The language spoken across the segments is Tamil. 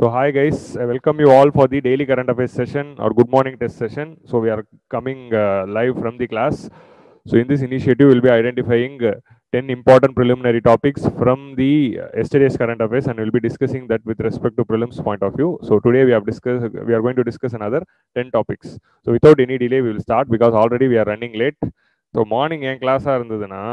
So hi guys, I welcome you all for the daily current affairs session or good morning test session. So we are coming uh, live from the class. So in this initiative, we'll be identifying uh, 10 important preliminary topics from the uh, yesterday's current affairs and we'll be discussing that with respect to prelims point of view. So today we have discussed, we are going to discuss another 10 topics. So without any delay, we will start because already we are running late. So morning என் கிளாஸாக இருந்ததுன்னா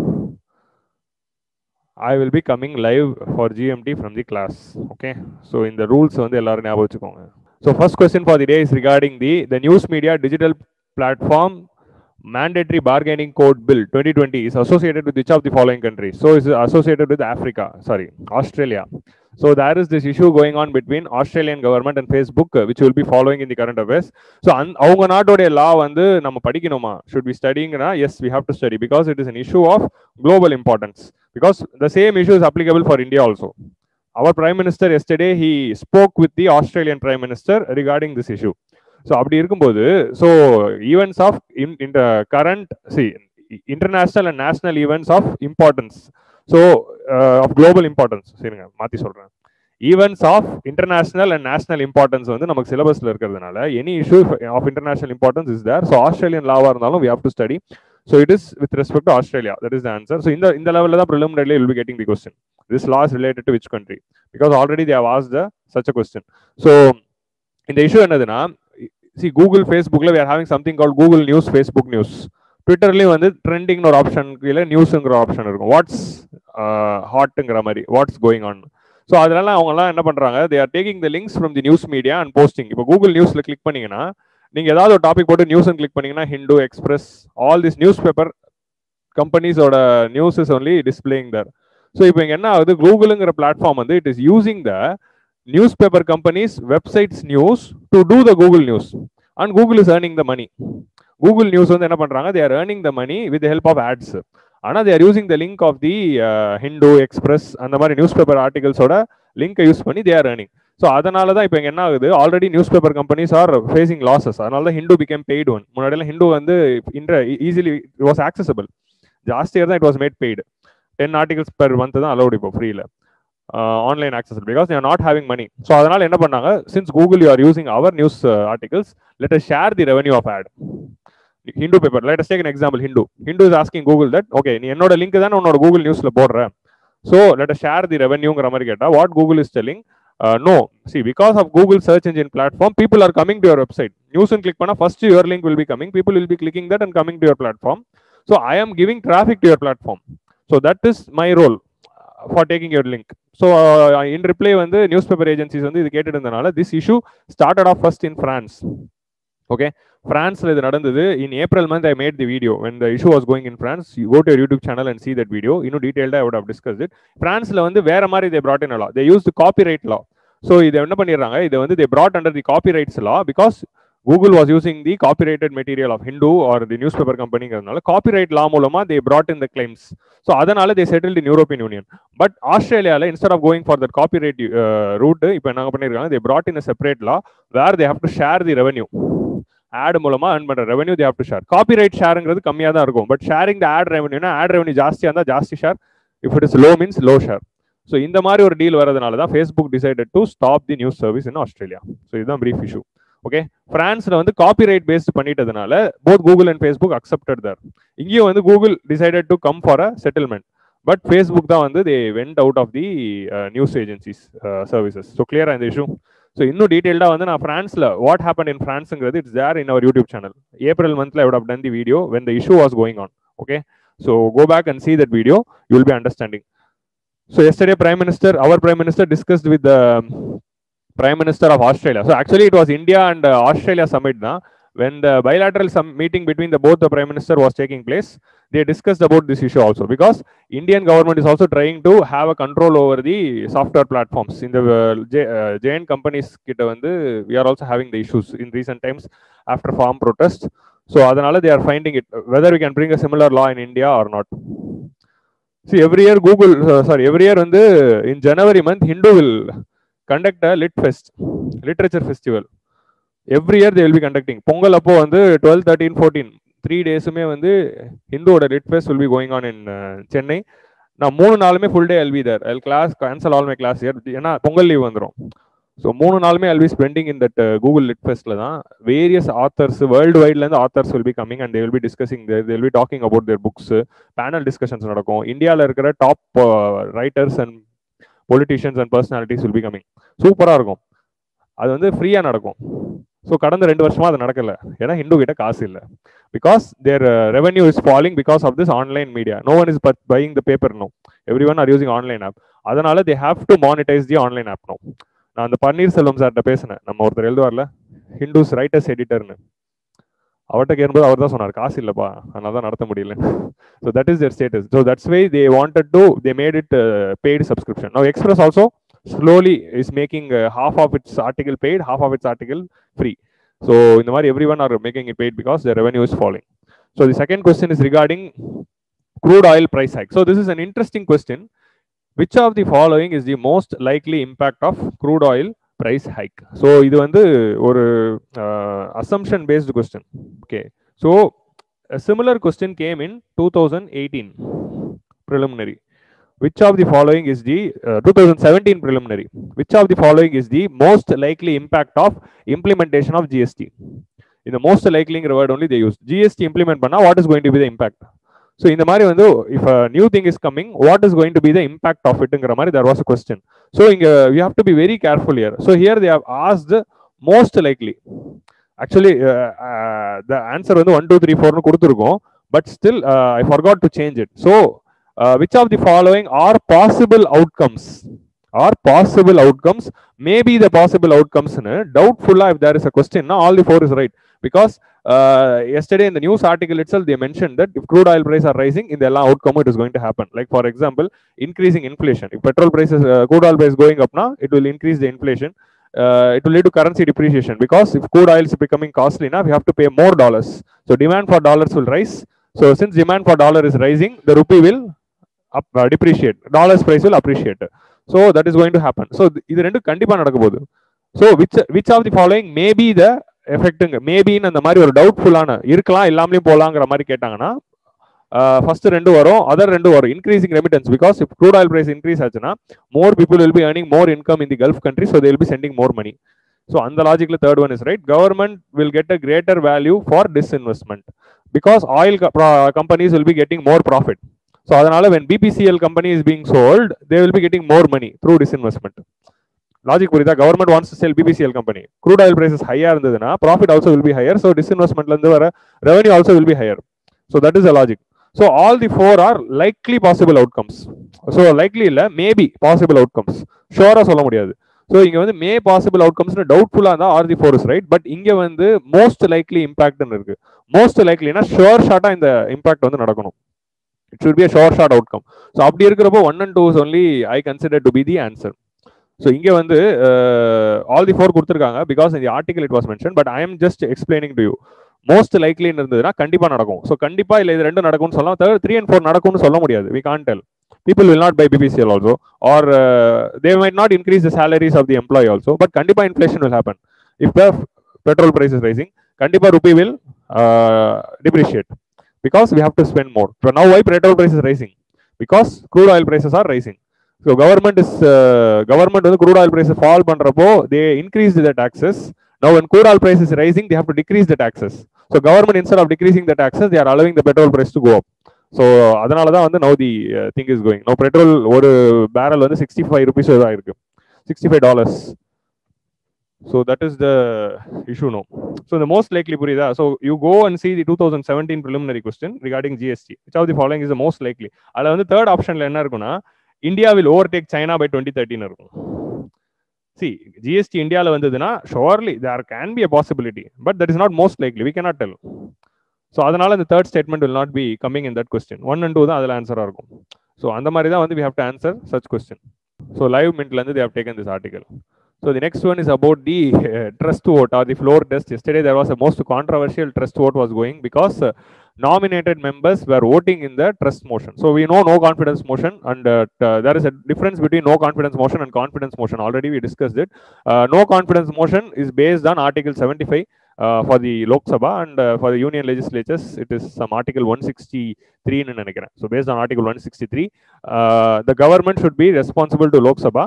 I will be coming live for GMT from the class okay so இந்த ரூல்ஸ் வந்து எல்லாரும் ஞாபகம் வச்சுக்கோங்க so first question for the day is regarding the the news media digital platform mandatory bargaining code bill 2020 is associated with which of the following countries so it's associated with africa sorry australia so there is this issue going on between australian government and facebook uh, which will be following in the current affairs so அந் அவங்க நாட்டோடைய லா வந்து நம்ம படிக்கணுமா should be studyingனா yes we have to study because it is an issue of global importance because the same issue is applicable for india also our prime minister yesterday he spoke with the australian prime minister regarding this issue so அப்படி இருக்கும்போது ஸோ ஈவெண்ட்ஸ் ஆஃப் இன் இந்த current see international and national events of importance so of global importance சரிங்க மாற்றி சொல்கிறேன் events of international and national importance வந்து நமக்கு சிலபஸில் இருக்கிறதுனால any issue of international importance is there so Australian லாவாக இருந்தாலும் we have to study so it is with respect to Australia that is the answer so இந்த இந்த லெவலில் தான் preliminarily will be getting the question this laws related to which country because already they have as the such a question so இந்த இஷ்யூ என்னதுன்னா சி கூகுள் ஃபேஸ்புக்கில் we are having something call Google news Facebook news ட்விட்டர்லேயும் வந்து ட்ரெண்டிங்னு ஒரு ஆப்ஷன் கீழே நியூஸுங்கிற ஆப்ஷன் இருக்கும் வாட்ஸ் ஹாட்டுங்கிற மாதிரி வாட்ஸ் கோயிங் ஆன் ஸோ அதனால அவங்கலாம் என்ன பண்ணுறாங்க they are taking the links from the news media and posting இப்போ கூகுள் நியூஸில் கிளிக் பண்ணீங்கன்னா நீங்கள் ஏதாவது ஒரு டாபிக் போட்டு நியூஸ்னு கிளிக் பண்ணீங்கன்னா Hindu Express all this news paper கம்பெனிஸோட news is only displaying that so இப்போ இங்கே என்ன ஆகுது கூகுளுங்கிற பிளாட்ஃபார்ம் வந்து it is using the newspaper companies websites news to do the google news and google is earning the money google news வந்து என்ன பண்றாங்க they are earning the money with the help of ads ஆனா they are using the link of the uh, hindu express அந்த மாதிரி நியூஸ் பேப்பர் ஆர்டிகல்ஸோட லிங்கை யூஸ் பண்ணி they are earning ஸோ அதனால தான் இப்போ என்ன ஆகுது already news paper companies are facing losses அதனால தான் ஹிந்து பிகேம் பெய்டு ஒன் முன்னாடியெல்லாம் ஹிந்து வந்து இன்ட்ர easily it was accessible just year தான் it was made paid ten articles per month தான் அலௌட் இப்போ ஃப்ரீல online access because they're not having money so அதனால என்ன பண்ணாங்க since Google you are using our news articles let us share the revenue of ad Hindu paper let us take an example Hindu Hindu is asking Google that okay நீ என்னோட லிங்க் தானே உன்னோட கூகுள் நியூஸ்ல போடுற so let us share the ரெவன்யூங்கிற மாதிரி கேட்டா what Google is telling no see because of Google search engine platform people are coming to your website news click பண்ணா first your link will be coming people will be clicking that and coming to your platform so I am giving traffic to your platform so that is my role for taking your link so in reply வந்து நியூஸ் பேப்பர் ஏஜென்சிஸ் வந்து இது கேட்டுட்டு இருந்தனால this issue started of first in France okay ஃப்ரான்ஸ்ல இது நடந்தது in April month I made the video when the issue was going in France you go to YouTube channel and see that video இன்னும் டீடைல்டாக I would have discuss it ஃப்ரான்ஸ்ல வந்து வேற மாதிரி they brought in law they use copyright law so இதை என்ன பண்ணிடுறாங்க இதை வந்து they brought under the copyrights law because Google was using the copyrighted material of Hindu or the news paper கம்பெனிங்கிறதுனால காப்பிரைட் லா மூலமா they brought in the claims so அதனால they settle in European Union but ஆஸ்திரேலியாவில் instead of going for that copyright route இப்போ என்ன பண்ணிருக்காங்க they brought in separate law where they have to share the revenue ad மூலமா அர்ன் பண்ற revenue they have to share copyright ஷேருங்கிறது கம்மியாக தான் இருக்கும் பட் ஷேரிங் த ஆட் ரெவன்யூனா ஆட் ரெவன்யூ ஜாஸ்தியாக இருந்தால் ஜாஸ்தி share if it is low means low share so இந்த மாதிரி ஒரு டீல் வரதுனால தான் Facebook decided to stop the news service in Australia so இதுதான் பிரீஃப் இஷ்யூ ஓகே பிரான்ஸ்ல வந்து காப்பிரைட் பேஸ்ட் பண்ணிட்டதுனால both Google and Facebook accepted that இங்கேயும் வந்து Google decided to come for a settlement but Facebook தான் வந்து they went out of the news agencies services so கிளியரா இந்த இஷ்யூ ஸோ இன்னும் டீடைல்டா வந்து நான் பிரான்ஸ்ல வாட் ஹேப்பன் இன் பிரான்ஸ்ங்கிறது it's there in our YouTube channel April மந்த்ல I would done the video when the issue was going on okay so go back and see that video you will be understanding so yesterday prime minister our prime minister discussed with Prime Minister of Australia. So actually, it was India and uh, Australia summit now. When the bilateral sum- meeting between the both the Prime Minister was taking place, they discussed about this issue also because Indian government is also trying to have a control over the software platforms. In the uh, J, uh, JN companies, கிட்ட வந்து we are also having the issues in recent times after farm protest. So அதனால they are finding it whether we can bring a similar law in India or not. See every year Google uh, sorry every year வந்து in January month Hindu will conduct a lit fest literature festival every year they will be conducting Pongal அப்போ வந்து டுவெல் தேர்ட்டீன் ஃபோர்டீன் த்ரீ டேஸுமே வந்து ஹிந்துவோட lit fest will be going on in Chennai நான் மூணு நாளுமே ஃபுல் டே எல்வி தர் எல் class cancel all my class year ஏன்னா பொங்கல் லீவ் வந்துடும் ஸோ மூணு நாளுமே I'll be spending in that uh, Google Lit Festல தான் வேரியஸ் ஆத்தர்ஸ் வேர்ல்டு வைட்லேருந்து authors will be coming and they will be discussing they will be talking about their books panel discussions நடக்கும் இந்தியாவில் இருக்கிற top writers and politicians and personalities will be coming சூப்பராக இருக்கும் அது வந்து ஃப்ரீயாக நடக்கும் ஸோ கடந்த ரெண்டு வருஷமா அது நடக்கல ஏன்னா ஹிந்து கிட்ட காசு இல்லை because their revenue is falling because of this online media no one is but buying the paper no everyone are using online app அதனால they have to monetize the online app no நான் அந்த பன்னீர்செல்வம் சார்கிட்ட பேசினேன் நம்ம ஒருத்தர் எழுதுவார்ல ஹிந்துஸ் ரைட்டர்ஸ் எடிட்டர்னு அவர்கிட்ட கேட்கும்போது அவர் தான் சொன்னார் காசு இல்லைப்பா அதனால தான் நடத்த முடியல so that is their status so that's why they wanted to they made it paid subscription no Express also slowly is making uh, half of its article paid, half of its article free. So in the Mari, everyone are making it paid because their revenue is falling. So the second question is regarding crude oil price hike. So this is an interesting question. Which of the following is the most likely impact of crude oil price hike? So இது வந்து ஒரு assumption based question. Okay. So a similar question came in 2018 preliminary which of the following is the uh, 2017 preliminary which of the following is the most likely impact of implementation of gst in the most likely word only they use gst implement பண்ணா what is going to be the impact so இந்த மாதிரி வந்து if a new thing is coming what is going to be the impact of it மாதிரி there was a question so இங்க you have to be very careful here so here they have asked most likely actually uh, uh, the answer வந்து 1 2 3 4 னு கொடுத்திருக்கோம் but still uh, i forgot to change it so uh, which of the following are possible outcomes are possible outcomes maybe the possible outcomes in doubtful if there is a question now all the four is right because uh, yesterday in the news article itself they mentioned that if crude oil prices are rising in the outcome it is going to happen like for example increasing inflation if petrol prices uh, crude oil price going up now it will increase the inflation uh, it will lead to currency depreciation because if crude oil is becoming costly now we have to pay more dollars so demand for dollars will rise so since demand for dollar is rising the rupee will up, uh, depreciate dollars price will appreciate so that is going to happen so இது ரெண்டு கண்டிப்பா நடக்க போகுது so which which of the following may be the எஃபெக்ட்டுங்க மேபின்னு அந்த மாதிரி ஒரு டவுட்ஃபுல்லான இருக்கலாம் இல்லாமலையும் போகலாங்கிற மாதிரி கேட்டாங்கன்னா ஃபர்ஸ்ட் ரெண்டு வரும் அதர் ரெண்டு வரும் increasing remittance because if crude oil price increase ஆச்சுன்னா more people will be earning more income in the Gulf country so they'll be sending more money so அந்த லாஜிக்ல third one is right government will get a greater value for disinvestment because oil companies will be getting more profit so அதனால when BPCL company is being sold they will be getting more money through disinvestment logic புரியுதா government wants sell BPCL company crude oil prices ஹையா இருந்ததுன்னா profit also will be higher so டிஸ்இன்வெஸ்ட்மெண்ட்ல இருந்து வர revenue also will be higher so that is a logic so all the four are likely possible outcomes so likely இல்லை மேபி பாசிபிள் அவுட்கம்ஸ் ஷோரா சொல்ல முடியாது ஸோ இங்க வந்து மே பாசிபிள் அவுட்கம்ஸ்னு டவுட்ஃபுல்லா இருந்தா are the four is right but இங்க வந்து மோஸ்ட் லைக்லி இம்பாக்ட்னு இருக்கு மோஸ்ட் லைக்லினா ஷோர் ஷார்ட்டா இந்த இம்பாக்ட் வந்து நடக்கணும் it should be a sure short outcome so அப்படி இருக்கிறப்போ one and two is only I consider to be the answer so இங்கே வந்து ஆல் தி ஃபோர் கொடுத்துருக்காங்க பிகாஸ் இந்த article it was mention but I am just explaining to you most லைக்லின்னு இருந்ததுன்னா கண்டிப்பாக நடக்கும் ஸோ கண்டிப்பாக இல்லை இது ரெண்டும் நடக்கும்னு சொல்லலாம் தேர்ட் த்ரீ அண்ட் ஃபோர் நடக்கும்னு சொல்ல முடியாது we can't tell people will not buy BPCL also or they might not increase the salaries of the employee also but கண்டிப்பாக inflation will happen if the petrol price is rising கண்டிப்பாக rupee will depreciate because we have to spend more இப்போ now why petrol price is rising because crude oil prices are rising so government is government வந்து க்ரூட் ஆயில் பிரைஸ் ஃபால் பண்றப்போ they increase the taxes now when crude oil price is rising they have to decrease the taxes so government instead of decreasing the taxes they are allowing the petrol price to go up so அதனால தான் வந்து now the thing is going no petrol ஒரு பேரல் வந்து சிக்ஸ்டி ஃபைவ் ருபீஸ் ஆயிருக்கு sixty five dollars so that is the issue no so இந்த மோஸ்ட் லைக்லி புரியுதா so you go and see the two thousand seventeen preliminary question regarding GST which of the following is most likely அதில் வந்து தேர்ட் ஆப்ஷனில் என்ன இருக்குன்னா India will overtake China by twenty thirteen இருக்கும் சி ஜிஎஸ்டி இந்தியாவில் வந்ததுன்னா surely there can be a possibility but that is not most likely we cannot tell so அதனால இந்த third statement will not be coming in that question one and two தான் அதில் ஆன்சராக இருக்கும் ஸோ அந்த மாதிரி தான் வந்து we have to answer such question so Live மின்ட்லேருந்து they have taken this article So the next one is about the uh, trust vote or the floor test. Yesterday there was a most controversial trust vote was going because uh, nominated members were voting in the trust motion. So we know no confidence motion and uh, t- there is a difference between no confidence motion and confidence motion. Already we discussed it. Uh, no confidence motion is based on Article 75 uh, for the Lok Sabha and uh, for the union legislatures it is some Article 163 in நினைக்கிறேன். So based on Article 163, uh, the government should be responsible to Lok Sabha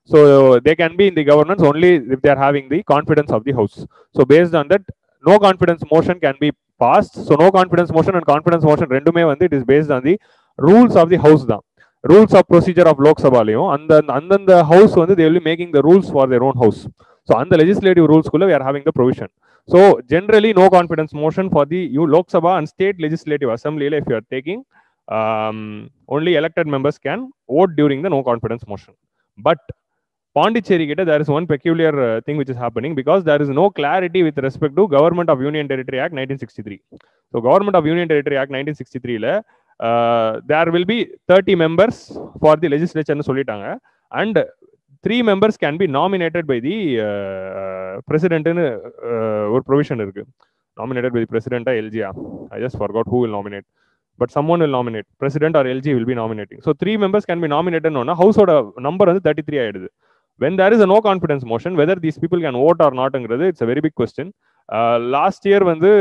So they can be in the governance only if they are having the confidence of the house. So based on that, no confidence motion can be passed. So no confidence motion and confidence motion ரெண்டுமே வந்து it is based on the rules of the house தான் ரூல்ஸ் ஆஃப் ப்ரொசீஜர் ஆஃப் லோக்சபாலையும் அந்த அந்தந்த ஹவுஸ் வந்து they will making the rules for their own house so அந்த லெஜிஸ்லேட்டிவ் ரூல்ஸ்குள்ள we are having the provision so generally no confidence motion for the you lok sabha and state legislative assembly if you are taking um, only elected members can vote during the no confidence motion but Pondicherry kita there is one peculiar uh, thing which is happening because there is no clarity with respect to Government of Union Territory Act 1963. So Government of Union Territory Act 1963 ல uh, there will be 30 members for the legislature னு சொல்லிட்டாங்க and three members can be nominated by the பிரசிடென்ட்னு ஒரு ப்ரொவிஷன் இருக்கு நாமினேட்டட் பை தி பிரசிடென்டா எல்ஜியா I just forgot who will nominate but someone will nominate president or LG will be nominating so three members can be நாமினேட்டட்னு ஹவுஸோட நம்பர் வந்து தேர்ட்டி த்ரீ ஆயிடுது when there is a no confidence motion whether these people can vote or நாட்ங்கிறது it's a very big question last year வந்து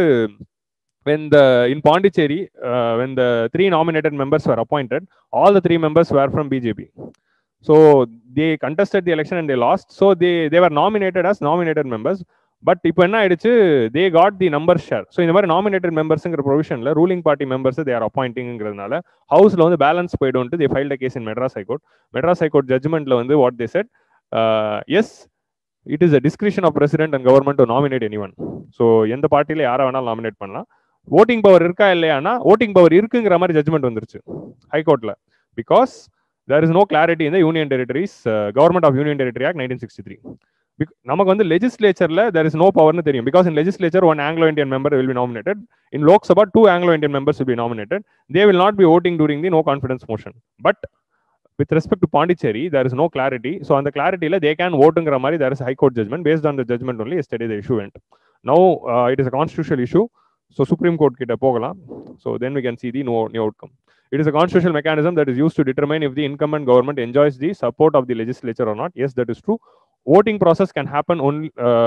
when the in Pondicherry, uh, when the three nominated members were appointed, all the three members were from BJP. So they contested the election and they lost. So they they were nominated as nominated members. But இப்போ என்ன ஆயிடுச்சு they got the number share so இந்த மாதிரி நாமினேட்டட் மெம்பர்ஸுங்கிற ப்ரொவிஷனில் ruling party members they are அப்பாயிண்டிங்கிறதுனால ஹவுஸில் வந்து பேலன்ஸ் போய்டும்ட்டு they filed case in Madras high court Madras high court ஜட்மெண்ட்ல வந்து what they said as it is a discretion of president and government to nominate anyone so எந்த பார்ட்டியில் யாரை வேணாலும் நாமினேட் பண்ணலாம் ஓட்டிங் பவர் இருக்கா இல்லையானா ஓட்டிங் பவர் இருக்குங்கிற மாதிரி ஜட்மெண்ட் வந்துருச்சு ஹைகோர்ட்ல because there is no clarity இந்த union territories government of union territory act nineteen sixty three நமக்கு வந்து லெஜிஸ்லேச்சர்ல தேர் இஸ் நோ பவர்னு தெரியும் because in legislature one Anglo Indian member will be nominated in Lok Sabha two Anglo Indian members will be nominated they will not be voting during the no confidence motion but with respect to Pondicherry there is no clarity so அந்த கிளாரிட்டியில் தே கேன் ஓட்டுங்கிற மாதிரி there is high court judgment based on the judgment only எஸ்டடி the issue went no it is a constitution issue so Supreme Court கிட்ட போகலாம் so then we can see the no new outcome it is a constitution mechanism that is use to determine if the incumbent government enjoys the support of the legislature or not as that is through voting process can happen only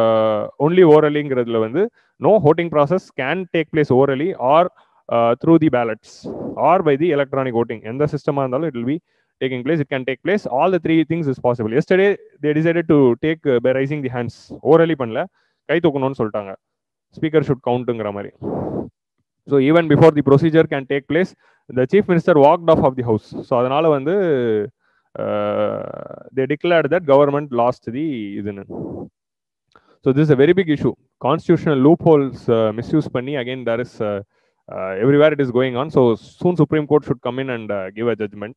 only ஓரலிங்கிறதுல வந்து no voting process can take place orally or through the ballots or by the electronic voting எந்த சிஸ்டமாக இருந்தாலும் it will be taking place it can take place all the three things is possible yesterday they decided to take uh, by raising the hands orally பண்ணல கை தூக்கணும்னு சொல்லிட்டாங்க ஸ்பீக்கர் ஷுட் கவுண்ட்டுங்கிற மாதிரி so even before the procedure can take place the chief minister walked off off the house so அதனால வந்து they declared that government lost the இதுன்னு so this a very big issue constitutional loop holes misuse பண்ணி again there is everywhere it is going on so soon Supreme court should come in and give a judgment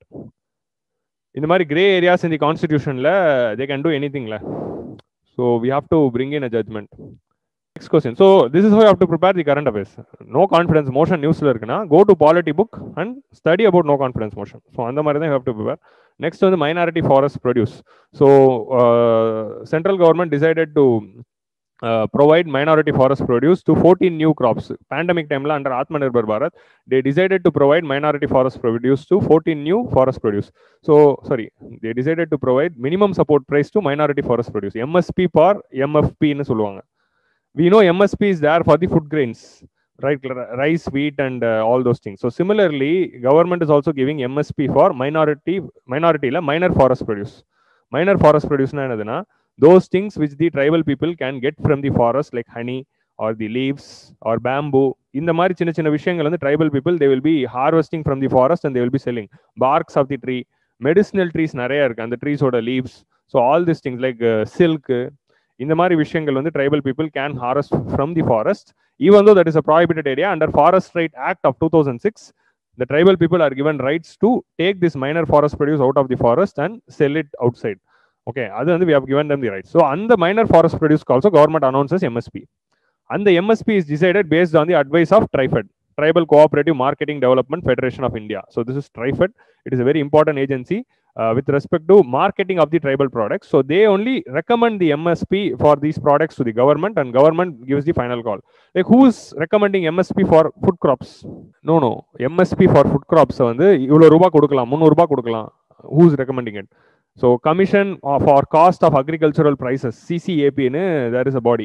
இந்த மாதிரி கிரே ஏரியாஸ் இந்த கான்ஸ்டிடியூஷன்ல they can do any திங்ல so we have to bring in a judgment next question so this is how to prepare the current affairs no confidence motion நியூஸ்ல இருக்குன்னா go to polity book and study about no confidence motion so அந்த மாதிரி தான் ஹேவ் டு ப்ரிப்பேர் நெக்ஸ்ட் வந்து minority forest produce so central government decided to Uh, provide minority forest produce to 14 new crops. Pandemic time la under Atmanirbhar Bharat, they decided to provide minority forest produce to 14 new forest produce. So, sorry, they decided to provide minimum support price to minority forest produce. MSP per MFP னு சொல்லுவாங்க. We know MSP is there for the food grains, right? Rice, wheat, and uh, all those things. So, similarly, government is also giving MSP for minority, minority la minor forest produce. Minor forest produce na என்னதுன்னா those things which the tribal people can get from the forest like honey or the leaves or bamboo இந்த மாதிரி சின்ன சின்ன விஷயங்கள் வந்து tribal people they will be harvesting from the forest and they will be selling barks of the tree medicinal trees நிறைய இருக்கு அந்த ட்ரீஸோட leaves so all these things like uh, silk இந்த மாதிரி விஷயங்கள் வந்து tribal people can harvest from the forest even though that is a prohibited area under forest right act of 2006 the tribal people are given rights to take this minor forest produce out of the forest and sell it outside okay அது வந்து we have given them the right so அந்த மைனர் ஃபாரஸ்ட் ப்ரொடியூஸ்க்கு ஆல்சோ கவர்மெண்ட் அனௌன்சஸ் எம்எஸ்பி அந்த MSP is decided based on the advice of TRIFED Tribal Cooperative Marketing Development Federation of India so this is TRIFED it is a very important agency with respect to marketing of the tribal products so they only recommend the msp for these products to the government and government gives the final call like who's recommending msp for food crops no no msp for food crops வந்து இவ்வளவு ரூபாய் கொடுக்கலாம் முந்நூறு ரூபாய் கொடுக்கலாம் who's recommending it So commission for cost of agricultural prices, CCAP, there is a body.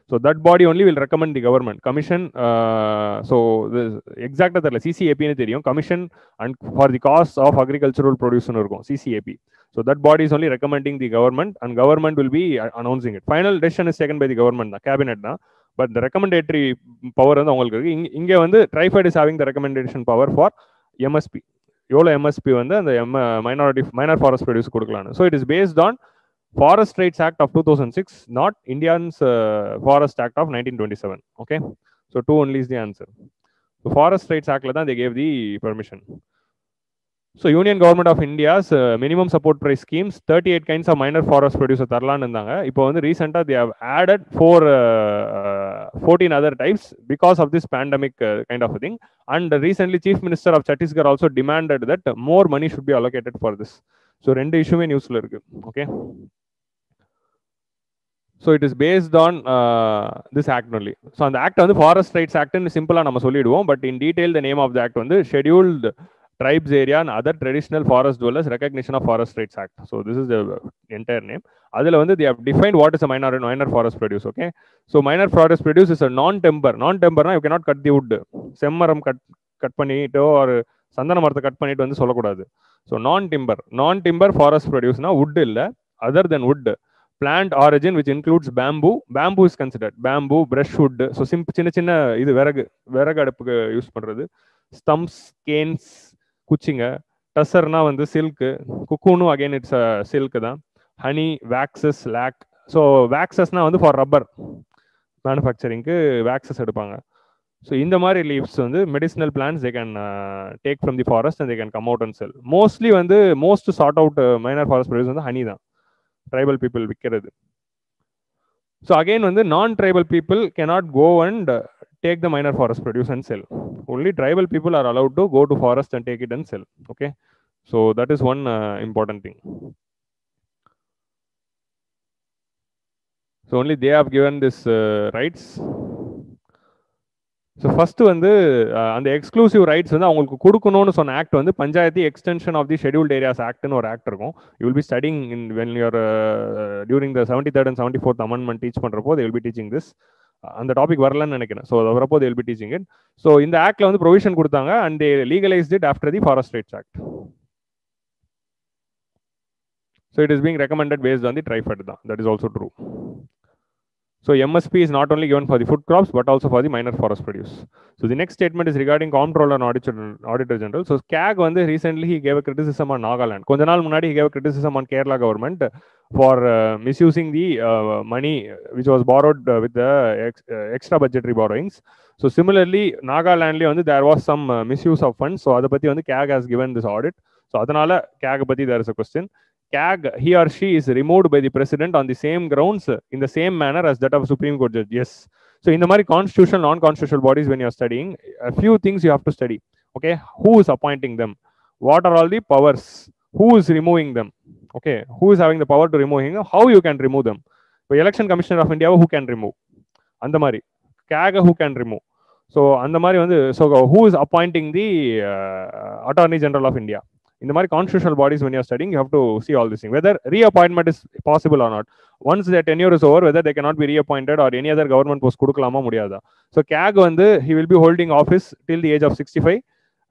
So that body only will recommend the government commission so எக்ஸாக்டாக தெரியல சிசிஏபின்னு தெரியும் commission and for the cost of agricultural ப்ரொடியூஸ்னு இருக்கும் CCAP so that body is only recommending the government and government will be announcing it final decision is taken by the government தான் கேபினெட் தான் பட் த ரெக்கமெண்டேட்டரி பவர் வந்து அவங்களுக்கு இருக்கு இங்க- இங்க வந்து TRIFED is having the recommendation power for MSP எவ்வளோ எம்எஸ்பி வந்து அந்த M minority minor forest produce கொடுக்கலான்னு so it is based on forest rights act of two thousand six not Indians forest act of nineteen twenty seven okay so two only is the answer so forest rights ஆக்டில் தான் they gave the permission so union government of India's minimum support price schemes thirty eight kinds of minor forest producer தரலான்னு இருந்தாங்க இப்போ வந்து ரீசெண்டாக they have added four fourteen other types because of this pandemic kind of thing and recently chief minister of Chhattisgarh also demanded that more money should be allocated for this so ரெண்டு இஷ்யூமே நியூஸில் இருக்கு okay so it is based on this act only so அந்த ஆக்ட் வந்து ஃபாரஸ்ட் ரைட்ஸ் ஆக்ட்னு சிம்பிளாக நம்ம சொல்லிடுவோம் but in detail the name of the act வந்து scheduled tribes area and other traditional forest dwellers recognition of forest rights act so this is the entire name அதுல வந்து they have defined what is a minor minor forest produce okay so minor forest produce is a non timber non timber you cannot cut the wood செம்மரம் கட் கட் பண்ணிட்டோ ஒரு சந்தன மரத்தை கட் பண்ணிட்டு வந்து சொல்லக்கூடாது so non timber non timber forest ப்ரொடியூஸ்னா wood இல்லை other then wood plant origin which includes bamboo bamboo is considered bamboo brushwood so சிம் சின்ன சின்ன இது விறகு விறகு அடுப்புக்கு யூஸ் பண்றது ஸ்டம்ப்ஸ் கேன்ஸ் குச்சிங்க டசர்னா வந்து சில்க்கு குக்கூனும் அகைன் இட்ஸ் சில்க் தான் ஹனி வேக்சஸ் லேக் ஸோ வேக்சஸ்னா வந்து ஃபார் ரப்பர் மேனுஃபேக்சரிங்க்கு வேக்சஸ் எடுப்பாங்க ஸோ இந்த மாதிரி லீவ்ஸ் வந்து medicinal plants they can take from the forest and they can come out and sell mostly வந்து most sought out minor forest produce வந்து ஹனி தான் ட்ரைபல் பீப்புள் விற்கிறது ஸோ அகைன் வந்து non tribal people cannot go and take the minor forest produce and sell. Only tribal people are allowed to go to forest and take it and sell. Okay, so that is one uh, important thing. So only they have given this uh, rights. So first வந்து அஹ், அந்த எக்ஸ்க்ளூசிவ் ரைட்ஸ் வந்து அவங்களுக்கு கொடுக்கணும்னு சொன்ன ஆக்ட் வந்து panchayat extension of the scheduled areas ஆக்ட்னு ஒரு ஆக்ட் இருக்கும் you will be studying in when you're during the seventy third and seventy fourth amendment teach பண்ணுறப்போ they will be teaching this அந்த டாபிக் வரலன்னு நினைக்கிறேன் ஸோ அது வரப்போ they will be teaching it so இந்த ஆக்ட்ல வந்து ப்ரொவிஷன் கொடுத்தாங்க and they legalised it after the forest rights act so it is being recommended based on the TRIFED தான் that is also true So MSP is not only given for the food crops but also for the minor forest produce. So the next statement is regarding comptroller and auditor, auditor general. So CAG வந்து recently he gave a criticism on Nagaland. கொஞ்ச நாள் முன்னாடி he gave a criticism on Kerala government for uh, misusing the uh, money which was borrowed uh, with the ex, uh, extra budgetary borrowings. So similarly Nagalandலயே வந்து there was some uh, misuse of funds. So அதை பத்தி வந்து CAG has given this audit. So அதனால CAG பத்தி there is a question. CAG, he or she is removed by the president on the same grounds in the same manner as that of Supreme Court judge. Yes. So in the Mari constitutional, non-constitutional bodies, when you're studying, a few things you have to study. Okay, who is appointing them? What are all the powers? Who is removing them? Okay, who is having the power to remove him? How you can remove them? So election commissioner of India, who can remove? அந்த மாதிரி CAG who can remove? So அந்த மாதிரி வந்து so who is appointing the attorney general of India இந்த மாதிரி constitutional bodies when you're studying you have to see all this thing whether reappointment is possible or not once the tenure is over whether they cannot be reappointed or any other government post கொடுக்கலாமா முடியாதா ஸோ கேக் வந்து he will be holding office till the age of sixty five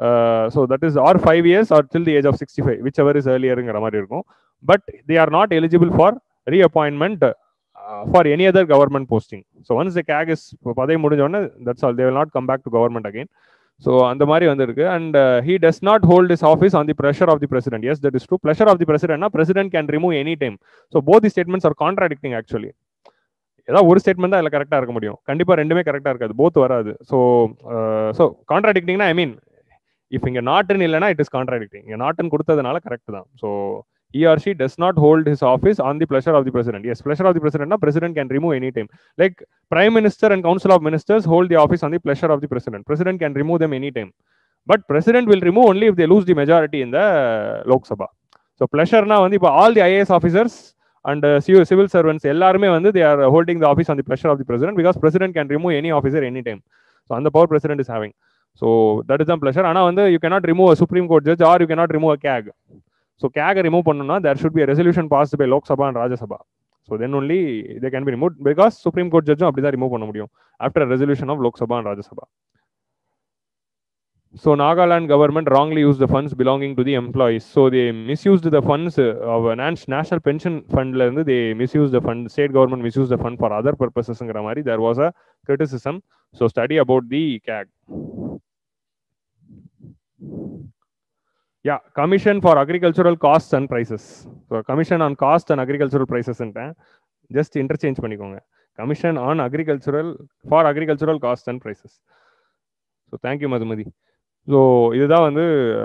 so that is or five years or till the age of sixty five whichever is ஏர்லியருங்கிற மாதிரி இருக்கும் but they are not eligible for reappointment for any other government posting so once the CAG is பதவி முடிஞ்சோடனே that's all they will not come back to government again so அந்த மாதிரி வந்து இருக்கு and he does not hold his office on the pressure of the president yes that is true pressure of தி பிரசிடென்ட்னா president can remove any time so both the statements are contradicting actually ஏதாவது ஒரு ஸ்டேட்மெண்ட் தான் அதில் கரெக்டாக இருக்க முடியும் கண்டிப்பாக ரெண்டுமே கரெக்டாக இருக்காது போத் வராது ஸோ ஸோ கான்ட்ராடிக்டிங்னா ஐ மீன் இஃப் இங்கே நாட்டுன்னு இல்லைனா இட் இஸ் கான்ட்ராடிக்டிங் இங்கே நாட்டுன்னு கொடுத்ததுனால கரெக்ட் தான் so he or she does not hold his office on the pleasure of the president. Yes, pleasure of the president, na president can remove anytime. Like prime minister and council of ministers hold the office on the pleasure of the president. President can remove them anytime. But president will remove only if they lose the majority in the Lok Sabha. So pleasure na வந்து இப்போ all the IAS officers and uh, civil civil servants எல்லாருமே வந்து they are holding the office on the pleasure of the president because president can remove any officer anytime. So அந்த power president is having. So that is the pleasure. ஆனா வந்து you cannot remove a Supreme Court judge or you cannot remove a CAG. So கேகை ரிமூவ் பண்ணணும்னா there should be resolution passed by Lok Sabha and Rajya Sabha so then only they can be remove because supreme court ஜட்ஜும் அப்படி தான் ரிமூவ் பண்ண முடியும் after resolution of Lok Sabha and Rajya Sabha So Nagaland government wrongly used the funds belonging to the employees. So they misused the funds uh, of a nat- national pension fund. ல இருந்து They misused the fund. State government misused the fund for other purposes. மாதிரி There was a criticism. So study about the CAG. Yeah, Commission for Agricultural Costs and Prices. So Commission on Cost and Agricultural Prices ன்ட்டேன். Just interchange பண்ணிக்கோங்க. Commission on Agricultural for Agricultural Costs and Prices. So thank you Madhumathi so இதுதான் வந்து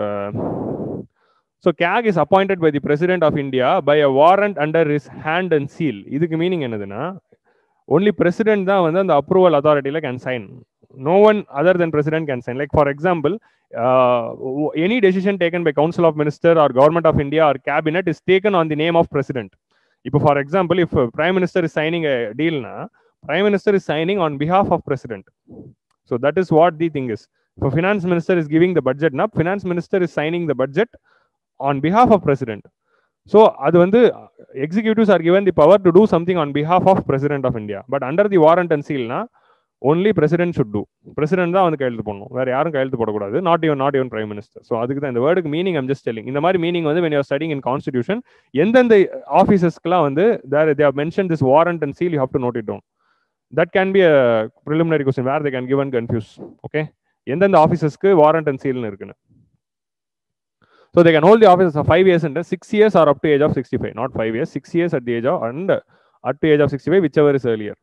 so CAG is appointed by the president of India by a warrant under his hand and seal இதுக்கு மீனிங் என்னதுன்னா ஒன்லி பிரசிடென்ட் தான் வந்து அந்த அப்ரூவல் அத்தாரிட்டியில் can sign no one other then president can sign like for example any decision taken by council of minister or government of India or cabinet is taken on the name of president இப்போ for example if prime minister is signing டீல்னா prime minister is signing on behalf of president So that is what the thing is. If a finance minister is giving the budget, now finance minister is signing the budget on behalf of president. So அது வந்து executives are given the power to do something on behalf of president of India. But under the warrant and seal na only president should do. President தான் வந்து கையெழுத்து போடணும் வேற யாரும் கையெழுத்து போடக்கூடாது not even not even prime minister so அதுக்கு தான் இந்த வேர்டுக்கு மீனிங் ஐம் ஜஸ்ட் டெல்லிங் இந்த மாதிரி மீனிங் வந்து when you're studying in constitution எந்தெந்த ஆஃபீஸஸ்க்குலாம் வந்து there they have mention this warrant and seal you have to note it down that can be a preliminary question where they can give and confuse okay எந்தெந்த ஆஃபீஸஸ்க்கு வாரண்ட் அண்ட் சீல்னு இருக்குன்னு so they can hold the office five years and six years or up to age of sixty five not five years six years at the age of and at the age of sixty five whichever is earlier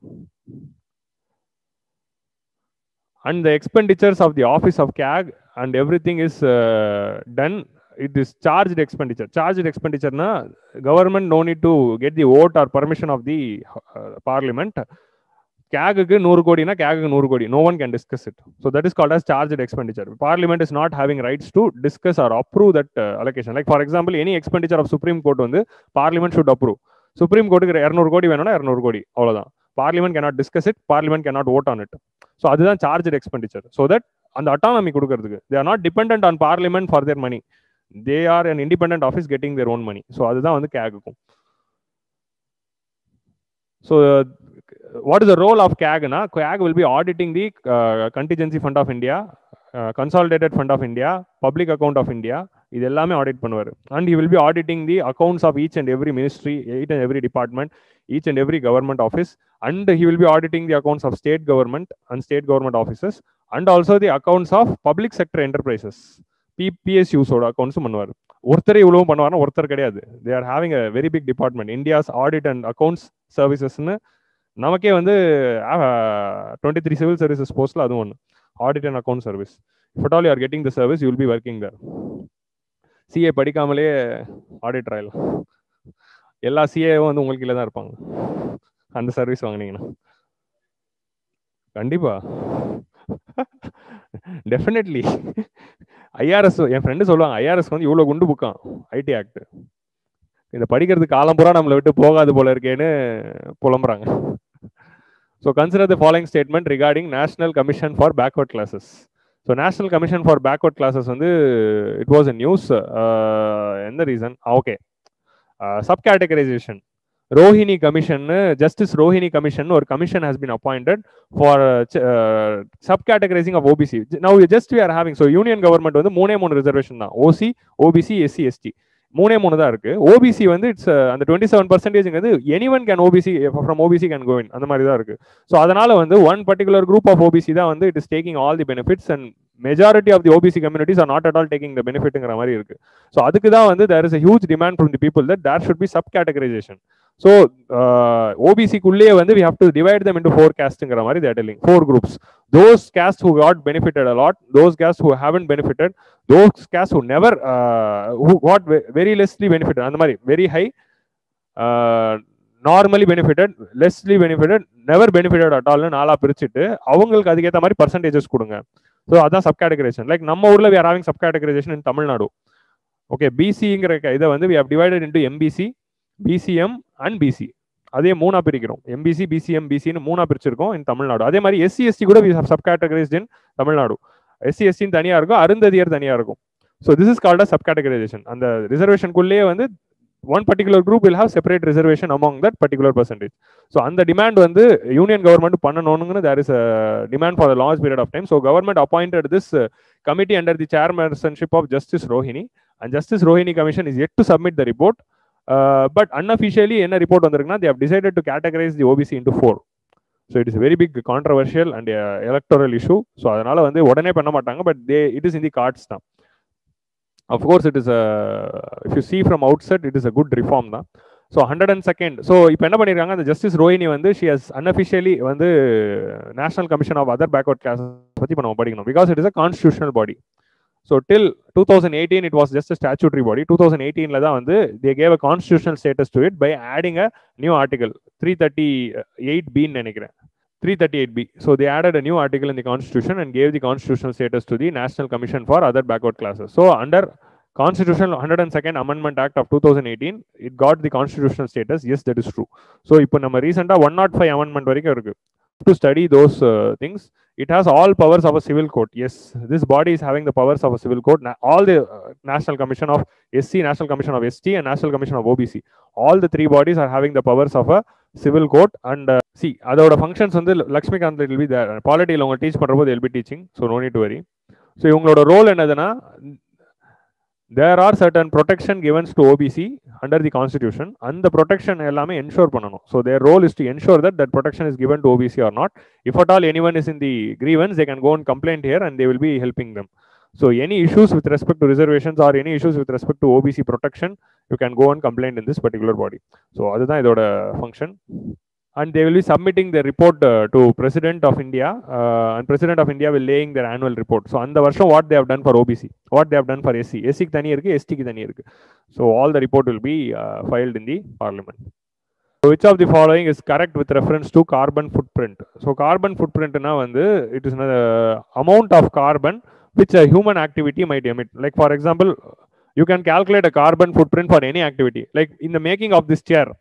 and the expenditures of the office of CAG and everything is uh, done. It is charged expenditure. Charged expenditure na government no need to get the vote or permission of the uh, parliament. கேகுக்கு நூறு கோடினா கேகுக்கு நூறு கோடி no one can discuss it so that is called as charge expenditure parliament is not having rights to discuss or approve that allocation like for example any expenditure of supreme court வந்து பார்லிமெண்ட் ஷுட் அப்ரூவ் சுப்ரீம் கோர்ட்டுக்கு இரநூறு கோடி வேணும்னா இரநூறு கோடி அவ்வளோதான் parliament cannot discuss it parliament cannot vote on it so அதுதான் சார்ஜ் எக்ஸ்பெண்டிச்சர் ஸோ தட் அந்த அட்டானமி கொடுக்கறதுக்கு they are not depend on parliament for their money they are an independent office getting their own money so அதுதான் வந்து கேகுக்கும் so what is the role of CAG? Na? CAG will be auditing the uh, contingency fund of India, uh, consolidated fund of India, public account of India. இது எல்லாமே ஆடிட் பண்ணுவார் and he will be auditing the accounts of each and every ministry, each and every department, each and every government office, and he will be auditing the accounts of state government and state government offices, and also the accounts of public sector enterprises. பிபிஎஸ்யூஸோட அக்கௌண்ட்ஸும் பண்ணுவார் ஒருத்தர் இவ்வளவும் பண்ணுவார்னா ஒருத்தர் கிடையாது they are having a very big department India's audit and accounts சர்வீசஸ்னு நமக்கே வந்து டுவெண்ட்டி த்ரீ சிவில் சர்வீசஸ் போஸ்ட்ல அதுவும் ஒன்று audit and account service if all you are getting the service you will be working there CA படிக்காமலே ஆடிட் ஆயிடலாம் எல்லா சிஏவும் வந்து உங்களுக்கு கீழே தான் இருப்பாங்க அந்த சர்வீஸ் வாங்கினீங்கன்னா கண்டிப்பா டெஃபினெட்லி ஐஆர்எஸ் என் ஃப்ரெண்டு சொல்லுவாங்க ஐஆர்எஸ் வந்து இவ்வளோ குண்டு புக்கான் ஐடி ஆக்ட் இதை படிக்கிறதுக்கு காலம் பூரா நம்மளை விட்டு போகாது போல இருக்கேன்னு புலம்புறாங்க so consider the following statement regarding national commission for backward classes so national commission for backward classes வந்து இட் வாஸ் அ நியூஸ் எந்த reason okay sub categorisation Rohini commission justice Rohini commission ஒரு commission has been appointed for sub categorising of OBC now just we are having so union government வந்து மூணே மூணு ரிசர்வேஷன் தான் ஓசி ஓபிசி எஸ்சி எஸ்டி மூணே மூணு தான் இருக்கு ஓபிசி வந்து இட்ஸ் அந்த டுவெண்ட்டி செவன் பர்சன்டேஜ்ங்கிறது any one can OBC from OBC can go in அந்த மாதிரி தான் இருக்கு ஸோ அதனால வந்து one particular group of OBC தான் வந்து it is taking all the benefits and majority of the OBC communities are not at all taking the பெனிஃபிட்ங்கிற மாதிரி இருக்கு ஸோ அதுக்கு தான் வந்து there is a huge demand from the people that there should be sub categorisation so ஓபிசிக்குள்ளேயே வந்து we have to divide them into four கேஸ்ட்ங்கிற மாதிரி they're telling four groups those caste who got benefited a lot those caste who haven't benefited those caste who never who got very lessly benefited அந்த மாதிரி very high normally benefited lessly benefited never benefited at ஆல்னு நாளா பிரிச்சுட்டு அவங்களுக்கு அதுக்கேற்ற மாதிரி பர்சன்டேஜஸ் கொடுங்க ஸோ அதான் சப் கேட்டகரைசேஷன் லைக் நம்ம ஊர்ல we are having sub categorization in Tamil Nadu okay பிசிங்கிற இதை வந்து we have divided into MBC BCM and BC அதே மூணா பிரிக்கிறோம் எம்பிசி பிசிஎம் பிசின்னு மூணா பிரிச்சிருக்கோம் இன் தமிழ்நாடு அதே மாதிரி எஸ்சி எஸ்டி கூட we sub categorized in Tamil Nadu SC எஸ்டின்னு தனியா இருக்கும் அருந்ததியர் தனியா இருக்கும் so this is called sub categorization அந்த ரிசர்வேஷனுக்குள்ளேயே வந்து one particular group will have separate reservation among that particular percentage so அந்த டிமாண்ட் வந்து யூனியன் கவர்மெண்ட் பண்ணணும்னு there is demand for the large period of time so government appointed this committee under the chairmanship of justice Rohini and justice Rohini commission is yet to submit the report but unofficially என்ன ரிப்போர்ட் வந்திருக்குன்னா they've decided to categorise the OBC into four so it is very big controversial and electoral issue so அதனால வந்து உடனே பண்ண மாட்டாங்க but they it is in the cards தான் of course it is if you see from outset it is a good reform தான் so hundred and second so இப்போ என்ன பண்ணியிருக்காங்க அந்த ஜஸ்டிஸ் ரோஹினி வந்து ஷி ஹஸ் அன்அஃபிஷியலி வந்து national commission of other backward class பற்றி இப்போ நம்ம படிக்கணும் because it is a constitutional body so till two thousand eighteen it was just statutory body two thousand எயிட்டீனில் தான் வந்து they gave a constitutional status to it by adding a new article three thirty eight பின்னு நினைக்கிறேன் 338b. So they added a new article in the constitution and gave the constitutional status to the National Commission for Other Backward Classes. So under Constitutional 102nd Amendment Act of 2018, it got the constitutional status. Yes, that is true. So இப்போ நம்ம ரீசெண்டா ஒன் நாட் ஃபைவ் அமெண்ட்மெண்ட் வரைக்கும் இருக்கு to study those things it has all powers of a civil court yes this body is having the powers of a civil court all the national commission of SC national commission of ST and national commission of OBC all the three bodies are having the powers of a civil court and see அதோட ஃபங்க்ஷன்ஸ் வந்து லக்ஷ்மிகாந்த் இல் பி பாலிட்டியில் அவங்க டீச் பண்ணுறபோது எல் பி டீச்சிங் ஸோ நோ நீட் வரி ஸோ இவங்களோட ரோல் என்னதுன்னா there are certain protection givens to OBC under the constitution அந்த ப்ரொடெக்ஷன் எல்லாமே என்ஷோர் பண்ணணும் so their role is to ensure that that protection is given to OBC or not if at all any one is in the grievance they can go and complaint here and they will be helping them So any issues with respect to reservations or any issues with respect to OBC protection, you can go and complain in this particular body. So அதுதான் இதோட function. And they will be submitting the report uh, to President of India, uh, and President of India will laying their annual report. So அந்த வருஷம் what they have done for OBC, what they have done for SC, SC க்கு தனி இருக்கு, ST க்கு தனி இருக்கு. So all the report will be uh, filed in the parliament. So which of the following is correct with reference to carbon footprint? So carbon footprint na வந்து it is the amount of carbon which a human activity might emit. Like for example, you can calculate a carbon footprint for any activity. Like in the making of this chair,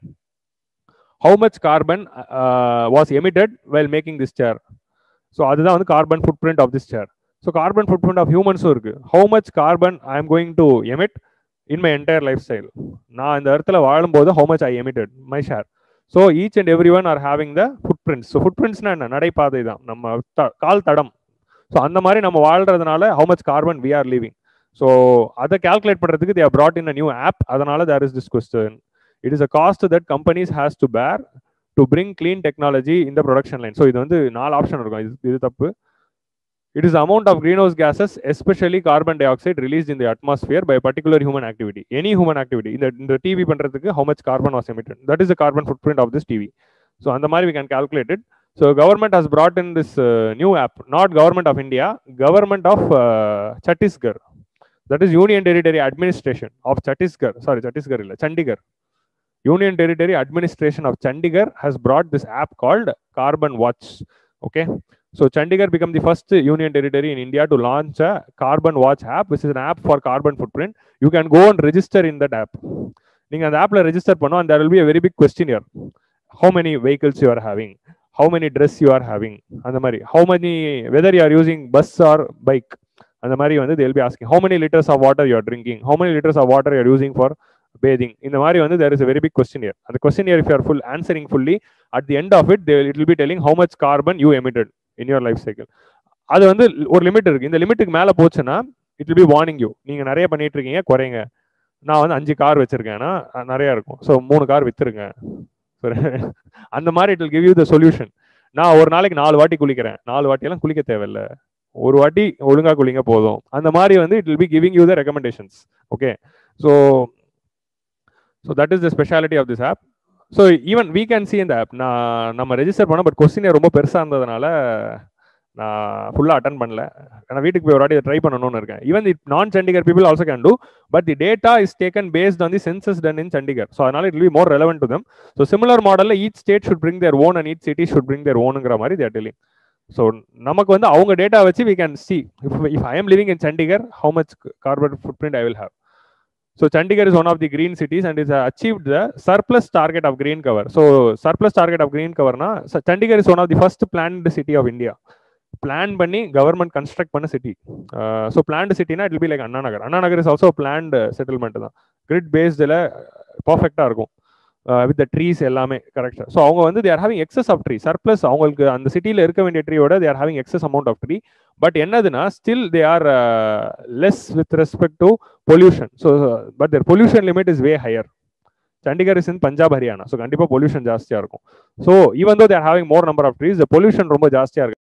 how much carbon uh, was emitted while making this chair? So அதுதான் வந்து carbon footprint of this chair. So carbon footprint of humans இருக்கு. How much carbon I am going to emit in my entire lifestyle? நான் இந்த இடத்துல வாழும்போது how much I emitted, my share. So each and everyone are having the footprints. So footprintsனா என்ன நடைபாதை தான் நம்ம கால் தடம் ஸோ அந்த மாதிரி நம்ம வாழ்றதுனால how much carbon we are living so அதை கால்குலேட் பண்ணுறதுக்கு they brought in a new app அதனால there is this question it is a cost that companies has to bear to bring clean technology இந்த ப்ரொடக்ஷன் லைன் ஸோ இது வந்து நாலு ஆப்ஷன் இருக்கும் இது இது தப்பு it is amount of green house gases especially carbon dioxide release in the atmosphere by particular human activity any human activity இந்த இந்த டிவி பண்ணுறதுக்கு how much carbon was emitted that is the carbon footprint of this TV so அந்த மாதிரி we can calculate it So government has brought in this uh, new app, not government of India, government of uh, Chhattisgarh. That is Union Territory Administration of Chhattisgarh. Sorry, Chhattisgarh, illa, Chandigarh. Union Territory Administration of Chandigarh has brought this app called Carbon Watch. Okay. So Chandigarh became the first union territory in India to launch a Carbon Watch app, which is an app for carbon footprint. You can go and register in that app. நீங்க அந்த ஆப்ல ரெஜிஸ்டர் பண்ணோம் and there will be a very big questionnaire. How many vehicles you are having? how many dress you are having அந்த மாதிரி how many whether you are using bus or bike அந்த மாதிரி வந்து they will be asking how many liters of water you are drinking how many liters of water you are using for bathing இந்த மாதிரி வந்து there is a very big question here அந்த question here if you are full answering fully at the end of it they will, it will be telling how much carbon you emitted in your life cycle அது வந்து ஒரு லிமிட் இருக்கு இந்த லிமிட்டுக்கு மேல போச்சுன்னா it will be warning you நீங்க நிறைய பண்ணிட்டு இருக்கீங்க குறைங்க நான் வந்து அஞ்சு கார் வச்சிருக்கேன்னா நிறைய இருக்கும் ஸோ மூணு கார் வித்துருங்க அந்த மாதிரி it will give you the solution நான் ஒரு நாளைக்கு நாலு வாட்டி குளிக்கிறேன் நாலு வாட்டியெல்லாம் குளிக்க தேவையில்ல ஒரு வாட்டி ஒழுங்கா குளிங்க போதும் அந்த மாதிரி வந்து it will be giving you the recommendations okay so so that is the speciality of this app so even we can see இந்த ஆப் நான் நம்ம ரெஜிஸ்டர் பண்ணோம் பட் கொஸ்டின் ரொம்ப பெருசாக இருந்ததுனால நான் ஃபுல்லாக அட்டன் பண்ணல நான் வீட்டுக்கு போய் ஒரு வாட்டி ட்ரை பண்ணணும்னு இருக்கேன் ஈவன் தி நான் Chandigarh people also can do but the data is taken based on the census done in Chandigarh so அதனால it be more relevant to them so similar மாடலில் each state should bring their own and each city should bring their ஓனுங்கிற மாதிரி தேர் டெலிங் ஸோ நமக்கு வந்து அவங்க டேட்டா வச்சு we can see if if I am living in Chandigarh how much carbon footprint I will have So Chandigarh is one of the green cities and is uh, achieved the surplus target of green cover. So surplus target of green cover na so Chandigarh is one of the first planned city of India. Plan பண்ணி கவர்மெண்ட் கன்ஸ்ட்ரக்ட் பண்ண சிட்டி ஸோ பிளான்டு சிட்டினா it be like Anna Nagar Anna Nagar is also planned settlement தான் கிரிட் பேஸ்டில் பர்ஃபெக்டாக இருக்கும் வித் ட்ரீஸ் எல்லாமே கரெக்டாக ஸோ அவங்க வந்து they're having excess of tree surplus அவங்களுக்கு அந்த சிட்டியில் இருக்க வேண்டிய ட்ரீயோட they're having excess amount of tree but என்னதுன்னா still they are less with respect to pollution so but their pollution limit is way higher Chandigarh is in Punjab Haryana so கண்டிப்பாக பொல்யூஷன் ஜாஸ்தியாக இருக்கும் so even though they're having more number of trees pollution ரொம்ப ஜாஸ்தியாக இருக்கு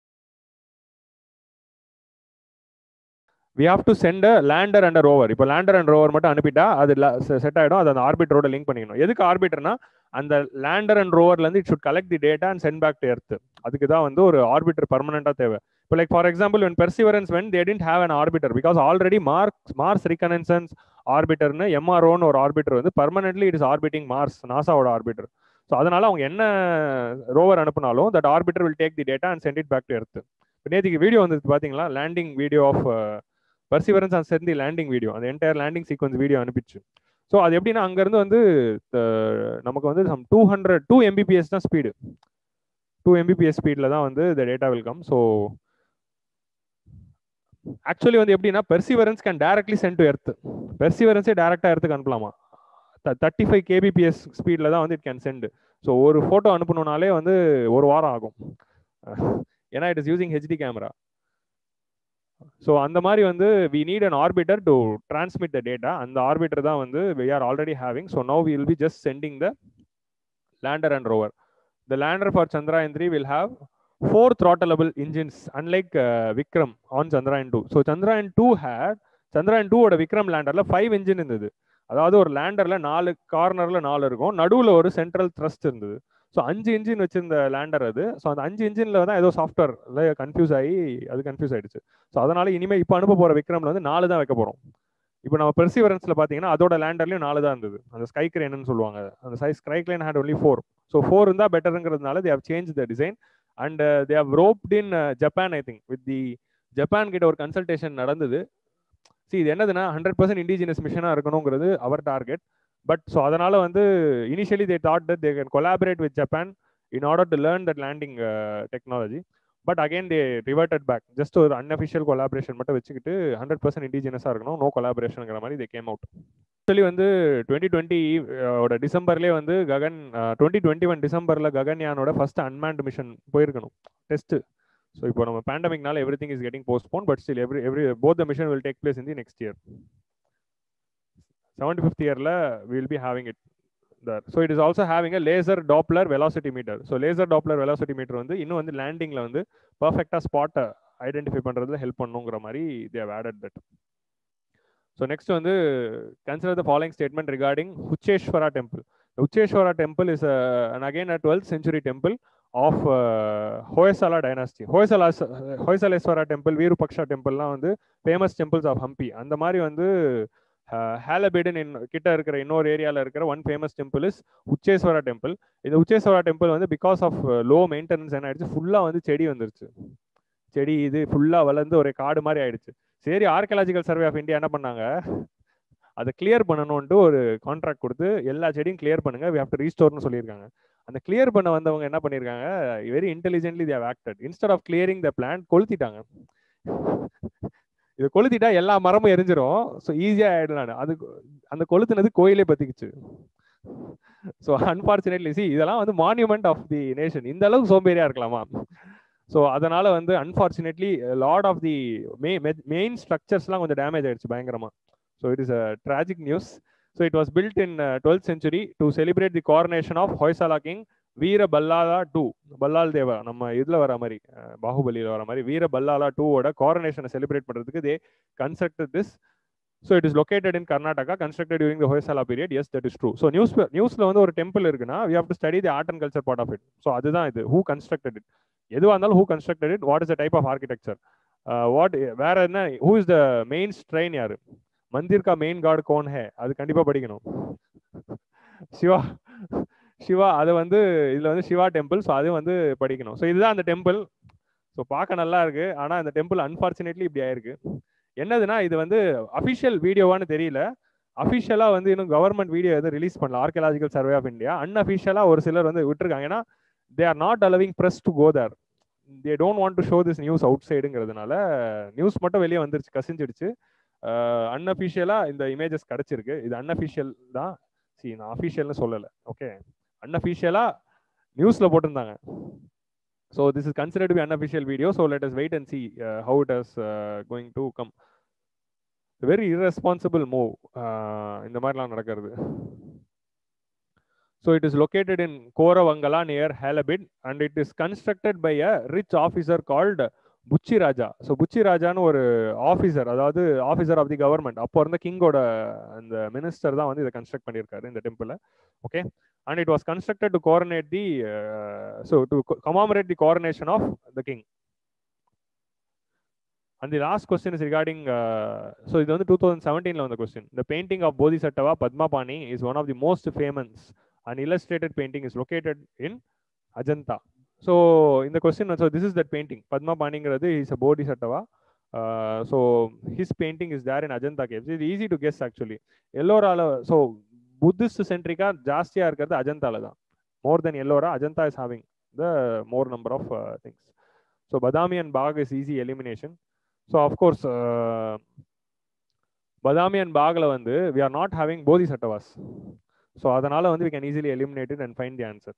we have to send lander and rover இப்போ லேண்டர் அண்ட் ரோவர் மட்டும் அனுப்பிட்டா அது செட் ஆகிடும் அது அந்த ஆர்பிட்டரோட லிங்க் பண்ணிக்கணும் எதுக்கு ஆர்பிட்டர்னா அந்த லேண்டர் அண்ட் ரோவர்லேருந்து it should collect the data and send back to earth அதுக்கு தான் வந்து ஒரு ஆர்பிட்டர் பர்மனெண்ட்டாக தேவை இப்போ like for example when Perseverance when they didn't have an orbiter because already marks Mars reconnaissance ஆர்பிட்டர்னு எம்ஆர்ஓன்னு ஒரு ஆர்பிட்டர் வந்து பர்மனெண்ட்லி இட் இஸ் ஆர்பிட்டிங் மார்ஸ் நாசாவோட ஆர்பிட்டர் ஸோ அதனால அவங்க என்ன ரோவர் அனுப்புனாலும் that orbiter will take the data and send it back to earth நேற்றுக்கு வீடியோ வந்து பார்த்தீங்களா landing video of Perseverance and send the landing video அந்த என்டையர் லேண்டிங் சீக்வன்ஸ் வீடியோ அனுப்பிச்சு ஸோ அது எப்படின்னா அங்கேருந்து வந்து நமக்கு வந்து some two hundred two Mbps தான் ஸ்பீடு டூ எம்பிபிஎஸ் ஸ்பீடில் தான் வந்து இந்த data will come so actually வந்து எப்படின்னா Perseverance can directly send to earth பெர்சிவரன்ஸே டேரெக்டாக எர்த்துக்கு அனுப்பலாமா தேர்ட்டி ஃபைவ் கேபிபிஎஸ் ஸ்பீடில் தான் வந்து இட் கேன் சென்ட் ஸோ ஒரு ஃபோட்டோ அனுப்பணுனாலே வந்து ஒரு வாரம் ஆகும் ஏன்னா it is using HD camera so அந்த மாதிரி வந்து we need an orbiter to transmit the data அந்த ஆர்பிட்டர் தான் வந்து we are already having so no will be just sending the lander and rover the lander for Chandrayaan three will have four throttleable engines unlike Vikram on Chandrayaan two so Chandrayaan two had Chandrayaan டூவோட விக்ரம் லேண்டர்ல ஃபைவ் இன்ஜின் இருந்தது அதாவது ஒரு லேண்டர்ல நாலு கார்னர்ல நாலு இருக்கும் நடுவில் ஒரு சென்ட்ரல் த்ரஸ்ட் இருந்தது ஸோ அஞ்சு இன்ஜின் வச்சிருந்த லேண்டர் அது ஸோ அந்த அஞ்சு இன்ஜின்ல தான் ஏதோ சாஃப்ட்வேர் கன்ஃபியூஸ் ஆகி அது கன்ஃபியூஸ் ஆயிடுச்சு ஸோ அதனால இனிமேல் இப்போ அனுப்ப போற விக்ரம்ல வந்து நாலு தான் வைக்க போறோம் இப்போ நம்ம பெர்சிவரன்ஸ்ல பாத்தீங்கன்னா அதோட லேண்டர்லயும் நாலு தான் இருந்தது அந்த ஸ்கை கிரேன்னு சொல்லுவாங்க அந்த சை sky crane had only four so four இருந்தா பெட்டருங்கிறதுனால they have change the design and they have roped in Japan I think with the Japan கிட்ட ஒரு கன்சல்டேஷன் நடந்தது சி இது என்னதுன்னா ஹண்ட்ரட் பர்சன்ட் இண்டிஜினஸ் மிஷனாக இருக்கணுங்கிறது அவர் டார்கெட் பட் ஸோ அதனால வந்து initially they thought that they can collaborate with Japan in order to learn that landing technology but again they reverted back just ஒரு அன்அஃபிஷியல் கொலாபரேஷன் மட்டும் வச்சுக்கிட்டு ஹண்ட்ரட் பர்சன்ட் இண்டிஜினஸாக இருக்கணும் நோ கொலாபரேஷனுங்கிற மாதிரி தே கேம் அவுட் ஆக்சுவலி வந்து டுவெண்ட்டி டுவெண்ட்டி ஓட டிசம்பர்லேயே வந்து ககன் டுவெண்ட்டி டுவெண்ட்டி ஒன் டிசம்பரில் ககன்யானோட ஃபர்ஸ்ட் அன்மேண்ட் மிஷன் போயிருக்கணும் டெஸ்ட் ஸோ இப்போ நம்ம பேண்டமிக்னால everything is getting postpone but still every every both the mission will take place in the next year seventy fifth இயரில் will be having it there so it is also having a laser Doppler velocity meter so laser Doppler velocity meter வந்து இன்னும் வந்து லேண்டிங்கில் வந்து பர்ஃபெக்டாக ஸ்பாட்டை ஐடென்டிஃபை பண்ணுறதுல ஹெல்ப் பண்ணுங்கிற மாதிரி they added that so next வந்து consider the following statement regarding Ucheswara temple Ucheswara temple is and again a twelfth century temple of Hoysala dynasty Hoysala Hoysaleswara temple Virupaksha டெம்பிள்லாம் வந்து ஃபேமஸ் டெம்பிள்ஸ் ஆஃப் ஹம்பி அந்த மாதிரி வந்து ஹேலபேடன் இன் கிட்ட இருக்கிற இன்னொரு ஏரியாவில் இருக்கிற one famous temple is Ucheswara temple இந்த உச்சேஸ்வரா டெம்பிள் வந்து பிகாஸ் ஆஃப் லோ மெயின்டெனன்ஸ் என்ன ஆயிடுச்சு ஃபுல்லாக வந்து செடி வந்துருச்சு செடி இது ஃபுல்லாக வளர்ந்து ஒரு காடு மாதிரி ஆயிடுச்சு சரி ஆர்கியலாஜிக்கல் சர்வே ஆஃப் இந்தியா என்ன பண்ணாங்க அதை கிளியர் பண்ணணும்ட்டு ஒரு கான்ட்ராக்ட் கொடுத்து எல்லா செடியும் கிளியர் பண்ணுங்க வி ஹவ் டு ரீஸ்டோர்னு சொல்லியிருக்காங்க அந்த கிளியர் பண்ண வந்தவங்க என்ன பண்ணியிருக்காங்க very intelligently they acted instead of clearing the plan கொளுத்திட்டாங்க இது கொளுத்திட்டா எல்லா மரமும் எரிஞ்சிரும் ஸோ ஈஸியாக ஆயிடலாம் அது அந்த கொளுத்துனது கோயிலே பத்திக்குச்சு ஸோ அன்பார்ச்சுனேட்லி சி இதெல்லாம் வந்து மான்யூமெண்ட் ஆஃப் தி நேஷன் இந்த அளவுக்கு சோம்பேறியா இருக்கலாமா ஸோ அதனால வந்து அன்பார்ச்சுனேட்லி லாட் ஆஃப் தி மெ மெயின் ஸ்ட்ரக்சர்ஸ்லாம் கொஞ்சம் டேமேஜ் ஆயிடுச்சு பயங்கரமா so it is a tragic news so it was built in twelfth century to celebrate the coronation of Hoysala king Veera Ballala two பல்லால் தேவா நம்ம இதில் வர மாதிரி பாகுபலியில் வர மாதிரி வீர பல்லாலா டூவோட காரனேஷனை செலிப்ரேட் பண்ணுறதுக்கு they constructed this so it is located in Karnataka constructed during the Hoysala period yes that is true so news நியூஸில் வந்து ஒரு டெம்பிள் இருக்குன்னா we have to study the art and culture part of it so அதுதான் இது ஹூ கன்ஸ்ட்ரக்டட் இட் எதுவாக இருந்தாலும் who constructed it what is the type of architecture what வேற என்ன who is the main strain யாரு மந்திர் கா மெயின் காட் கோன் ஹே அது கண்டிப்பா படிக்கணும் சிவா சிவா அது வந்து இதுல வந்து சிவா டெம்பிள் ஸோ அது வந்து படிக்கணும் ஸோ இதுதான் அந்த டெம்பிள் ஸோ பார்க்க நல்லா இருக்கு ஆனா இந்த டெம்பிள் அன்பார்ச்சுனேட்லி இப்படி ஆயிருக்கு என்னதுன்னா இது வந்து அஃபிஷியல் வீடியோவான்னு தெரியல அஃபிஷியலா வந்து இன்னும் கவர்மெண்ட் வீடியோ எதுவும் ரிலீஸ் பண்ணல ஆர்கியலாஜிக்கல் சர்வே ஆஃப் இந்தியா அன்அஃபிஷியலா ஒரு சிலர் வந்து விட்டுருக்காங்க ஏன்னா they are not allowing press to go there they don't want to show this news out சைடுங்கிறதுனால நியூஸ் மட்டும் வெளியே வந்துருச்சு கசிஞ்சிடுச்சு அன்அஃபிஷியலாக இந்த இமேஜஸ் கிடச்சிருக்கு இது அன்அஃபிஷியல் தான் சி நான் அஃபிஷியல்னு சொல்லலை ஓகே அன்அஃபிஷியலாக நியூஸில் போட்டிருந்தாங்க so this is consider to be unofficial video so let us wait and see how it is going to come very irresponsible move இந்த மாதிரிலாம் நடக்கிறது So it is located in Koravangala near Halabid and it is constructed by a rich officer called Buchi Raja so Buchi ராஜான்னு ஒரு ஆஃபீஸர் அதாவது ஆஃபீஸர் ஆஃப் தி கவர்மெண்ட் அப்போ இருந்த கிங்கோட அந்த மினிஸ்டர் தான் வந்து இதை கன்ஸ்ட்ரக்ட் பண்ணியிருக்காரு இந்த டெம்பிளை okay and it was constructed to coronate the so to commemorate the coronation of the king and the last question is regarding so இது வந்து டூ தௌசண்ட் செவன்டீனில் வந்த question the painting of Bodhisattva Padmapani is one of the most famous and illustrated painting is located in Ajanta so இந்த question so this is that painting பத்மா பாணிங்கிறது is a Bodhisattva so his painting is there in Ajanta caves இது ஈஸி டு கெஸ் ஆக்சுவலி எல்லோரால ஸோ புத்திஸ்ட் சென்ட்ரிக்காக ஜாஸ்தியாக இருக்கிறது அஜந்தால தான் more than Ellora Ajanta is having the more number of things so Badami and Bagh is easy elimination so of course Badami and பாகில் வந்து வி ஆர் நாட் ஹேவிங் போதி சட்டவாஸ் ஸோ அதனால வந்து we can easily eliminate it and find the answer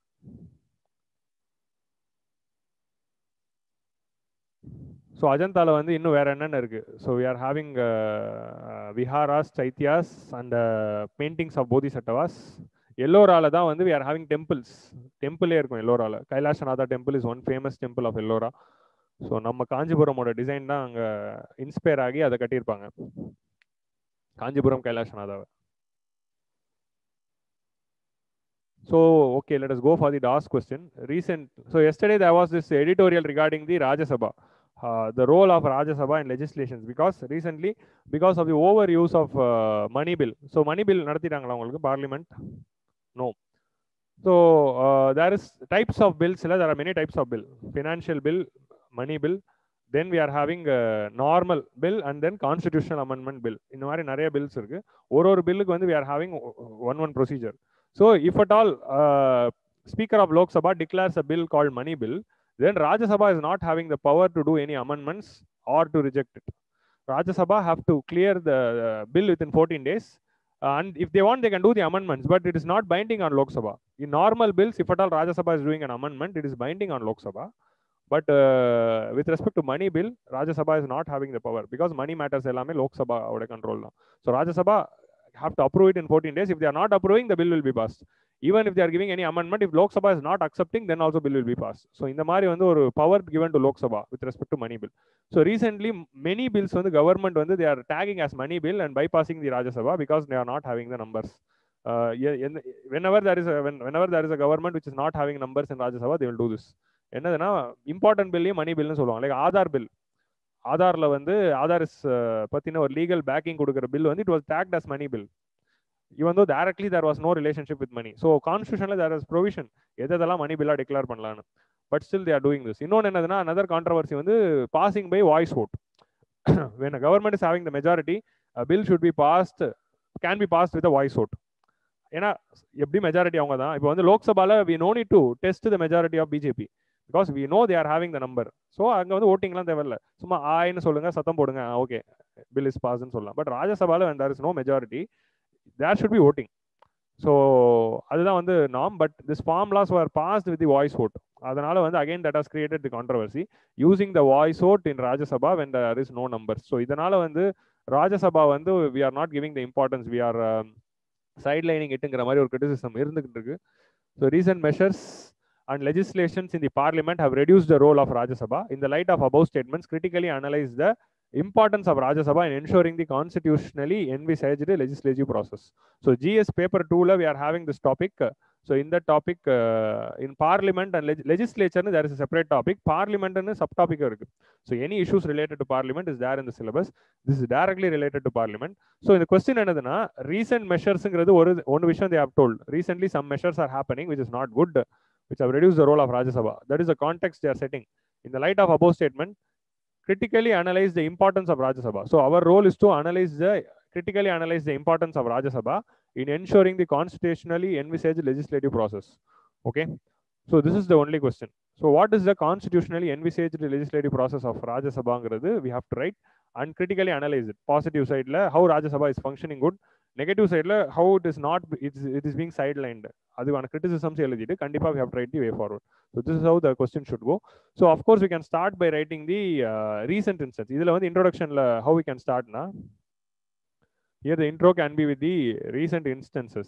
so அஜந்தால வந்து இன்னும் வேற என்னென்ன இருக்கு so we are having viharas chaityas and paintings of Bodhisattvas எல்லோரால தான் வந்து வி ஆர் ஹேவிங் டெம்பிள்ஸ் டெம்பிளே இருக்கும் எல்லோரால Kailasanatha temple is one famous temple of Ellora so நம்ம காஞ்சிபுரமோட டிசைன் தான் அங்கே இன்ஸ்பயர் ஆகி அதை கட்டியிருப்பாங்க Kanchipuram கைலாசநாதாவை So, okay, let us go for the last question. Recent, so yesterday there was this editorial regarding the Rajya Sabha, uh, the role of Rajya Sabha in legislations, because recently, because of the overuse of uh, money bill. So, money bill நடத்திட்டாங்களா உங்களுக்கு parliament? No. So, uh, there is types of bills, there are many types of bill. Financial bill, money bill, then we are having a normal bill and then constitutional amendment bill. இந்த மாதிரி நிறைய bills இருக்கு. ஒரு ஒரு பில்லுக்கு வந்து we are having one one procedure. So, if at all uh, Speaker of Lok Sabha declares a bill called money bill, then Rajya Sabha is not having the power to do any amendments or to reject it. Rajya Sabha have to clear the uh, bill within 14 days. Uh, and if they want, they can do the amendments, but it is not binding on Lok Sabha. In normal bills, if at all Rajya Sabha is doing an amendment, it is binding on Lok Sabha. But uh, with respect to money bill, Rajya Sabha is not having the power because money matters எல்லாமே Lok Sabha ஓட control தான். So Rajya Sabha have to approve it in 14 days. If they are not approving, the bill will be passed. Even if they are giving any amendment, if Lok Sabha is not accepting, then also bill will be passed. So இந்த மாதிரி வந்து ஒரு power given to Lok Sabha with respect to money bill. So recently, many bills வந்து government வந்து they are tagging as money bill and bypassing the Rajya Sabha because they are not having the numbers. Uh, whenever there is a when, whenever there is a government which is not having numbers in Rajya Sabha, they will do this. என்னதுன்னா இம்பார்ட்டன்ட் பில்லையும் மணி பில்னு சொல்லுவாங்க லைக் ஆதார் பில் ஆதார்ல வந்து ஆதார் பத்தின ஒரு லீகல் பேக்கிங் கொடுக்குற பில் வந்து it was tagged as money bill even though directly there was no relationship with money so கான்ஸ்டியூஷன்ல தேர் இஸ் ப்ரொவிஷன் எதெல்லாம் மணி பில்லா டிக்ளேர் பண்ணலான்னு but still they're doing this இன்னொன்று என்னதுன்னா another கான்ட்ரவர்சி வந்து passing by voice vote when a government is having the majority a bill should be passed can be passed with a voice vote ஏன்னா எப்படி மெஜாரிட்டி அவங்க தான் இப்போ வந்து லோக்சபால we know need to test the majority of BJP because we know they are having the number so அங்கே வந்து ஓட்டிங்லாம் தேவையில்ல சும்மா ஆயின்னு சொல்லுங்க சத்தம் போடுங்க ஓகே பில் இஸ் பாஸ்ன்னு சொல்லலாம் பட் ராஜ்யசபால when there is no majority there should be voting so அதுதான் வந்து நாம் but this form laws are passed with the voice vote அதனால வந்து again that has created the controversy using the voice vote in Rajya Sabha when there is no numbers so இதனால வந்து ராஜ்யசபா வந்து we are not giving the importance we are side lining இட்டுங்கிற மாதிரி ஒரு கிரிட்டிசிசம் இருந்துகிட்டு இருக்கு so recent measures and legislations in the parliament have reduced the role of Rajya Sabha. In the light of above statements, critically analyze the importance of Rajya Sabha in ensuring the constitutionally envisaged legislative process. So GS paper 2 we are having this topic. So in that topic, uh, in parliament and leg legislature, there is a separate topic. Parliament and a subtopic. So any issues related to parliament is there in the syllabus. This is directly related to parliament. So in the question என்னதுன்னா recent measures ஒரு one விஷயம் they have told. Recently some measures are happening which is not good. which have reduced the role of Rajya Sabha. That is the context they are setting. In the light of above statement, critically analyze the importance of Rajya Sabha. So our role is to analyze the critically analyze the importance of Rajya Sabha in ensuring the constitutionally envisaged legislative process. Okay. So this is the only question so what is the constitutionally envisage legislative process of ராஜ்யசபாங்கிறது we have to write and critically analyse it positive சைடில் how Rajya Sabha is functioning good negative சைடில் how it is not it's it is being side lined அதுக்கான கிரிட்டிசிசம்ஸ் எழுதிட்டு கண்டிப்பாக we have write the way forward so this is how the question should go so of course we can start by writing the recent instance இதில் வந்து இன்ட்ரோடக்ஷனில் ஹவு வி கேன் ஸ்டார்ட்னா here the intro can be with the recent instances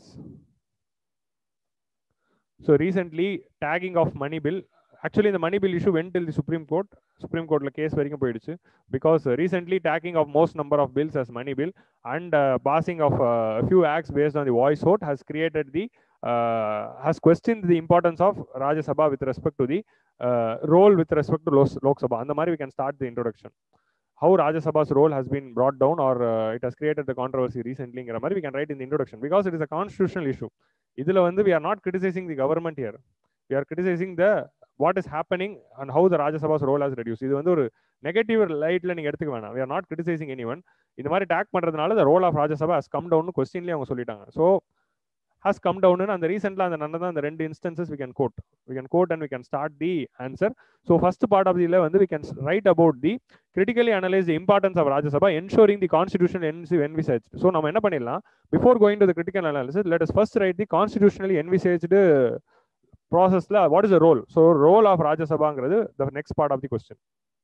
so recently tagging of money bill actually the money bill issue went till the supreme court supreme court case வரைக்கும் போயிடுச்சு because uh, recently tagging of most number of bills as money bill and uh, passing of uh, a few acts based on the voice vote has created the uh, has questioned the importance of Rajya Sabha with respect to the uh, role with respect to Lok Sabha அந்த மாதிரி we can start the introduction how Rajya Sabha's role has been brought down or uh, it has created the controversy recently ங்கிற மாதிரி we can write in the introduction because it is a constitutional issue இதுல வந்து we are not criticizing the government here we are criticizing the what is happening and how the Rajya Sabha's role has reduced இது வந்து ஒரு நெகட்டிவ் லைட்ல நீங்க எடுத்துக்க வேணாம் we are not criticizing anyone இந்த மாதிரி டேக் பண்றதுனால the role of Rajya Sabha has come down கொஸ்டின்லயே அவங்க சொல்லிட்டாங்க so has come down அந்த ரீசெண்ட்ல அந்த நடந்த அந்த ரெண்டு instances we can quote we can quote and we can start the answer so first part of the வந்து we can write about the critically analyze the importance of Rajya Sabha ensuring the constitutional envisaged so நம்ம என்ன பண்ணிடலாம் before going to the critical analysis let us first write the constitutionally envisaged processல what is the role so role of Rajya Sabhaங்கிறது the next part of the question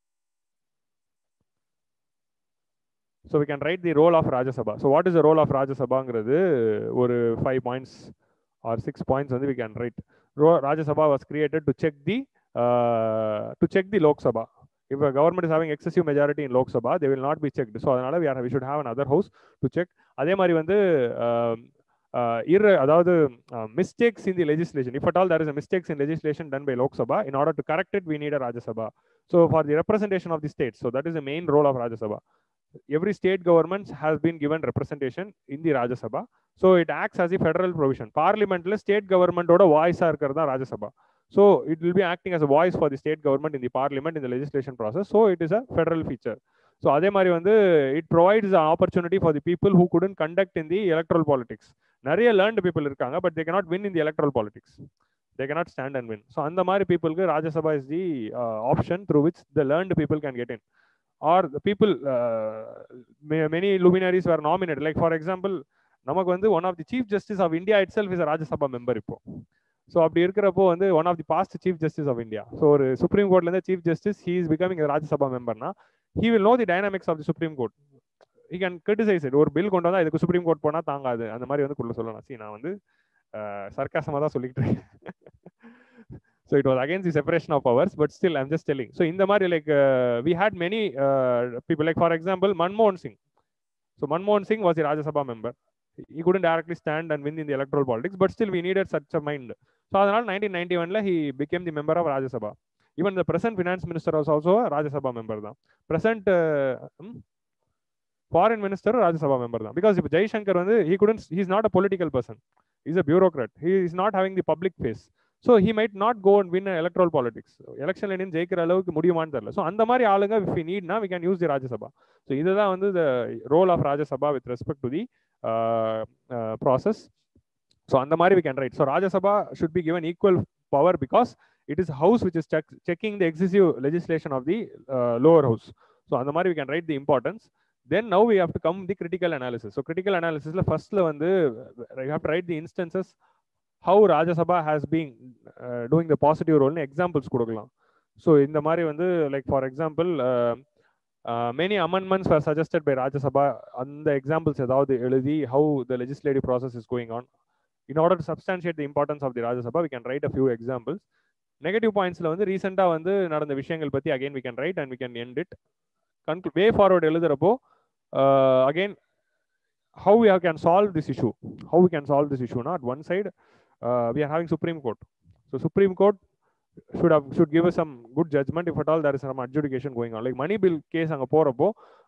so we can write the role of Rajya Sabha so what is the role of Rajya Sabhaங்கிறது ஒரு 5 points or 6 points வந்து we can write Rajya Sabha was created to check the uh, to check the Lok Sabha if a government is having excessive majority in Lok Sabha they will not be checked so அதனால we are we should have another house to check அதே மாதிரி வந்து இர் அதாவது mistakes in the legislation if at all there is a mistakes in legislation done by Lok Sabha in order to correct it we need a Rajya Sabha so for the representation of the states so that is the main role of Rajya Sabha every state government has been given representation in the Rajya Sabha so it acts as a federal provision parliamentல state government ஓட வாய்ஸா இருக்கிறது தான் Rajya Sabha so it will be acting as a voice for the state government in the parliament in the legislation process so it is a federal feature so அதே மாதிரி வந்து it provides an opportunity for the people who couldn't conduct in the electoral politics நிறைய learned people இருக்காங்க but they cannot win in the electoral politics they cannot stand and win so அந்த மாதிரி peopleக்கு Rajya Sabha is the uh, option through which the learned people can get in or the people uh, many luminaries were nominated like for example நமக்கு வந்து one of the chief justice of India itself is Rajya Sabha member இப்போ ஸோ அப்படி இருக்கிறப்போ வந்து one of the past chief justice of India so ஒரு சுப்ரீம் கோர்ட்ல இருந்து chief justice he is becoming Rajya Sabha மெம்பர்னா he will know the dynamics of the supreme court he can criticise it ஒரு பில் கொண்டு வந்தா இதுக்கு சுப்ரீம் கோர்ட் போனா தாங்காது அந்த மாதிரி வந்து குள்ள சொல்லலாம் சி நான் வந்து சர்க்காசமா தான் சொல்லிட்டு இருக்கேன் so it was against the separation of powers but still i'm just telling so in the mari like uh, we had many uh, people like for example manmohan singh so manmohan singh was a rajya sabha member he couldn't directly stand and win in the electoral politics but still we needed such a mind so அதனால 1991 ல he became the member of rajya sabha even the present finance minister was also a rajya sabha member தான் present uh, hmm? foreign minister rajya sabha member தான் because if jaishankar வந்து he couldn't he is not a political person he's a bureaucrat he is not having the public face so he might not go and win electoral politics எலெக்ஷன்ல நின்று ஜெயிக்கிற அளவுக்கு முடியுமான்னு தெரியல ஸோ அந்த மாதிரி ஆளுங்க இஃப் வி நீட்னா we can use the Rajya Sabha so இதுதான் வந்து the role of Rajya Sabha with respect to the process so அந்த மாதிரி we can write so Rajya Sabha should be given equal power because it is house which is checking the excessive legislation of the lower house so அந்த மாதிரி we can write the importance then now we have to come the critical analysis so critical அனாலிசிஸ்ல ஃபர்ஸ்ட்ல வந்து you have to write the instances how Rajya Sabha has being doing the positive ரோல்னு எக்ஸாம்பிள்ஸ் கொடுக்கலாம் ஸோ இந்த மாதிரி வந்து like for example many amendments are suggested by Rajya Sabha அந்த எக்ஸாம்பிள்ஸ் ஏதாவது எழுதி how the legislative process is going on in order to substantiate the importance of the Rajya Sabha we can write a few examples negative பாயிண்ட்ஸ்ல வந்து ரீசெண்டாக வந்து நடந்த விஷயங்கள் பற்றி again we can right and we can end it கன்க்ளூ வே ஃபார்வர்ட் எழுதுறப்போ again how we can solve this issue how we can solve this issue not one side uh, we are having supreme court so supreme court should have should give us some good judgment if at all there is some adjudication going on like money bill case அங்க போறப்போ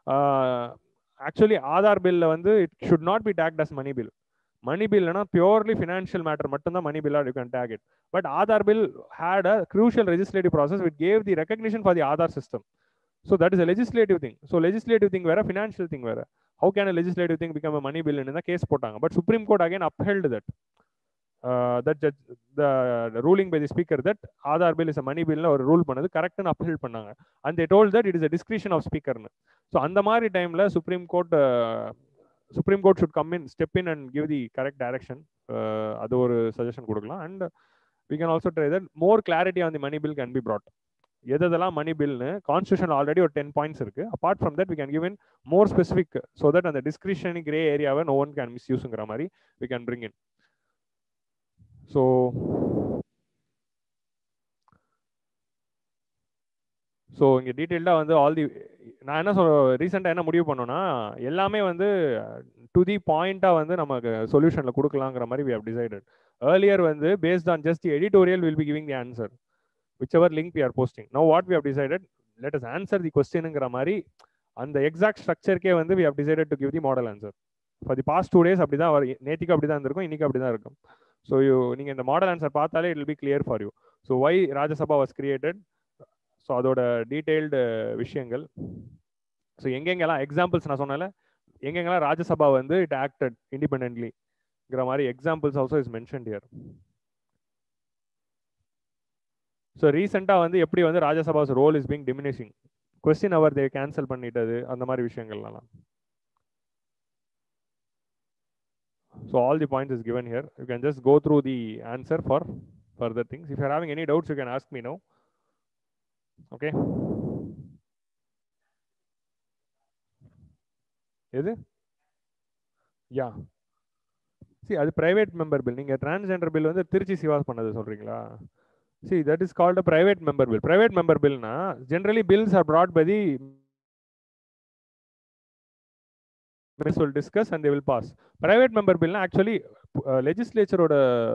ஆக்சுவலி ஆதார் பில்ல வந்து it should not be tagged as money bill money பில்னா பியூர்லி ஃபினான்ஷியல் மேட்டர் மட்டும் தான் மணி பில்லா you can take it but Aadhaar bill had a crucial legislative process which gave the recognition for the Aadhaar system so that is a legislative thing so legislative thing வேற financial thing வேற how can a legislative thing become a money bill ன்னு தான் கேஸ் போட்டாங்க but supreme court again upheld that that judge the ruling by the speaker that Aadhaar bill is a money பில்னு ஒரு ரூல் பண்ணது கரெக்ட்னு அப்ஹில் பண்ணாங்க and they told that it is a discretion of ஸ்பீக்கர்னு ஸோ அந்த மாதிரி டைமில் supreme court supreme court should come in step in and give the correct direction அது ஒரு சஜஷன் கொடுக்கலாம் and we can also try that more clarity on the money bill can be brought எதெல்லாம் மணி பில்னு கான்ஸ்டியூஷன் ஆல்ரெடி ஒரு டென் பாயிண்ட்ஸ் இருக்கு apart from that we can give in more specific so that அந்த டிஸ்கிரிப்ஷனி கிரே ஏரியாவை நோ ஒன் கேன் மிஸ் யூஸுங்கிற மாதிரி we can bring in so so இங்கே டீட்டெயில்டாக வந்து ஆல் தி நான் என்ன சொல் ரீசெண்டாக என்ன முடிவு பண்ணோன்னா எல்லாமே வந்து டு தி பாயிண்ட்டாக வந்து நமக்கு சொல்யூஷனில் கொடுக்கலாங்கிற மாதிரி வி ஹவ் டிசைடட் ஏர்லியர் வந்து based on just editorial will be giving the answer whichever link we are posting know what we have decided let us answer the கொஸ்டினுங்கிற மாதிரி அந்த எக்ஸாக்ட் ஸ்ட்ரக்சருக்கே வந்து we have decided to give the model answer for the past two days அப்படி தான் நேத்திக்கு அப்படி தான் இருந்திருக்கும் இன்னைக்கு அப்படி தான் இருக்கும் ஸோ யூ நீங்கள் இந்த மாடல் ஆன்சர் பார்த்தாலே it will be clear for you so why Rajya Sabha was created so அதோட டீட்டெயில்டு விஷயங்கள் ஸோ எங்கெங்கெல்லாம் எக்ஸாம்பிள்ஸ் நான் சொன்னல எங்கெங்கெல்லாம் ராஜ்யசபா வந்து இட் ஆக்டட் இண்டிபெண்ட்லிங்கிற மாதிரி examples also is mentioned here so ரீசெண்டாக வந்து எப்படி வந்து Rajya Sabha's role is being diminishing question hour they cancel பண்ணிட்டது அந்த மாதிரி விஷயங்கள்லாம் so all the points is given here you can just go through the answer for further things if you're having any doubts you can ask me no okay எது யா சி அது பிரைவேட் மெம்பர் பில் நீங்க டிரான்ஸ்ஜெண்டர் பில் வந்து திருச்சி சிவாஸ் பண்ணது சொல்றீங்களா see that is called a private member bill private member பில்னா generally bills are brought by the will discuss and they will pass private member bill actually லெஜிஸ்லேச்சரோட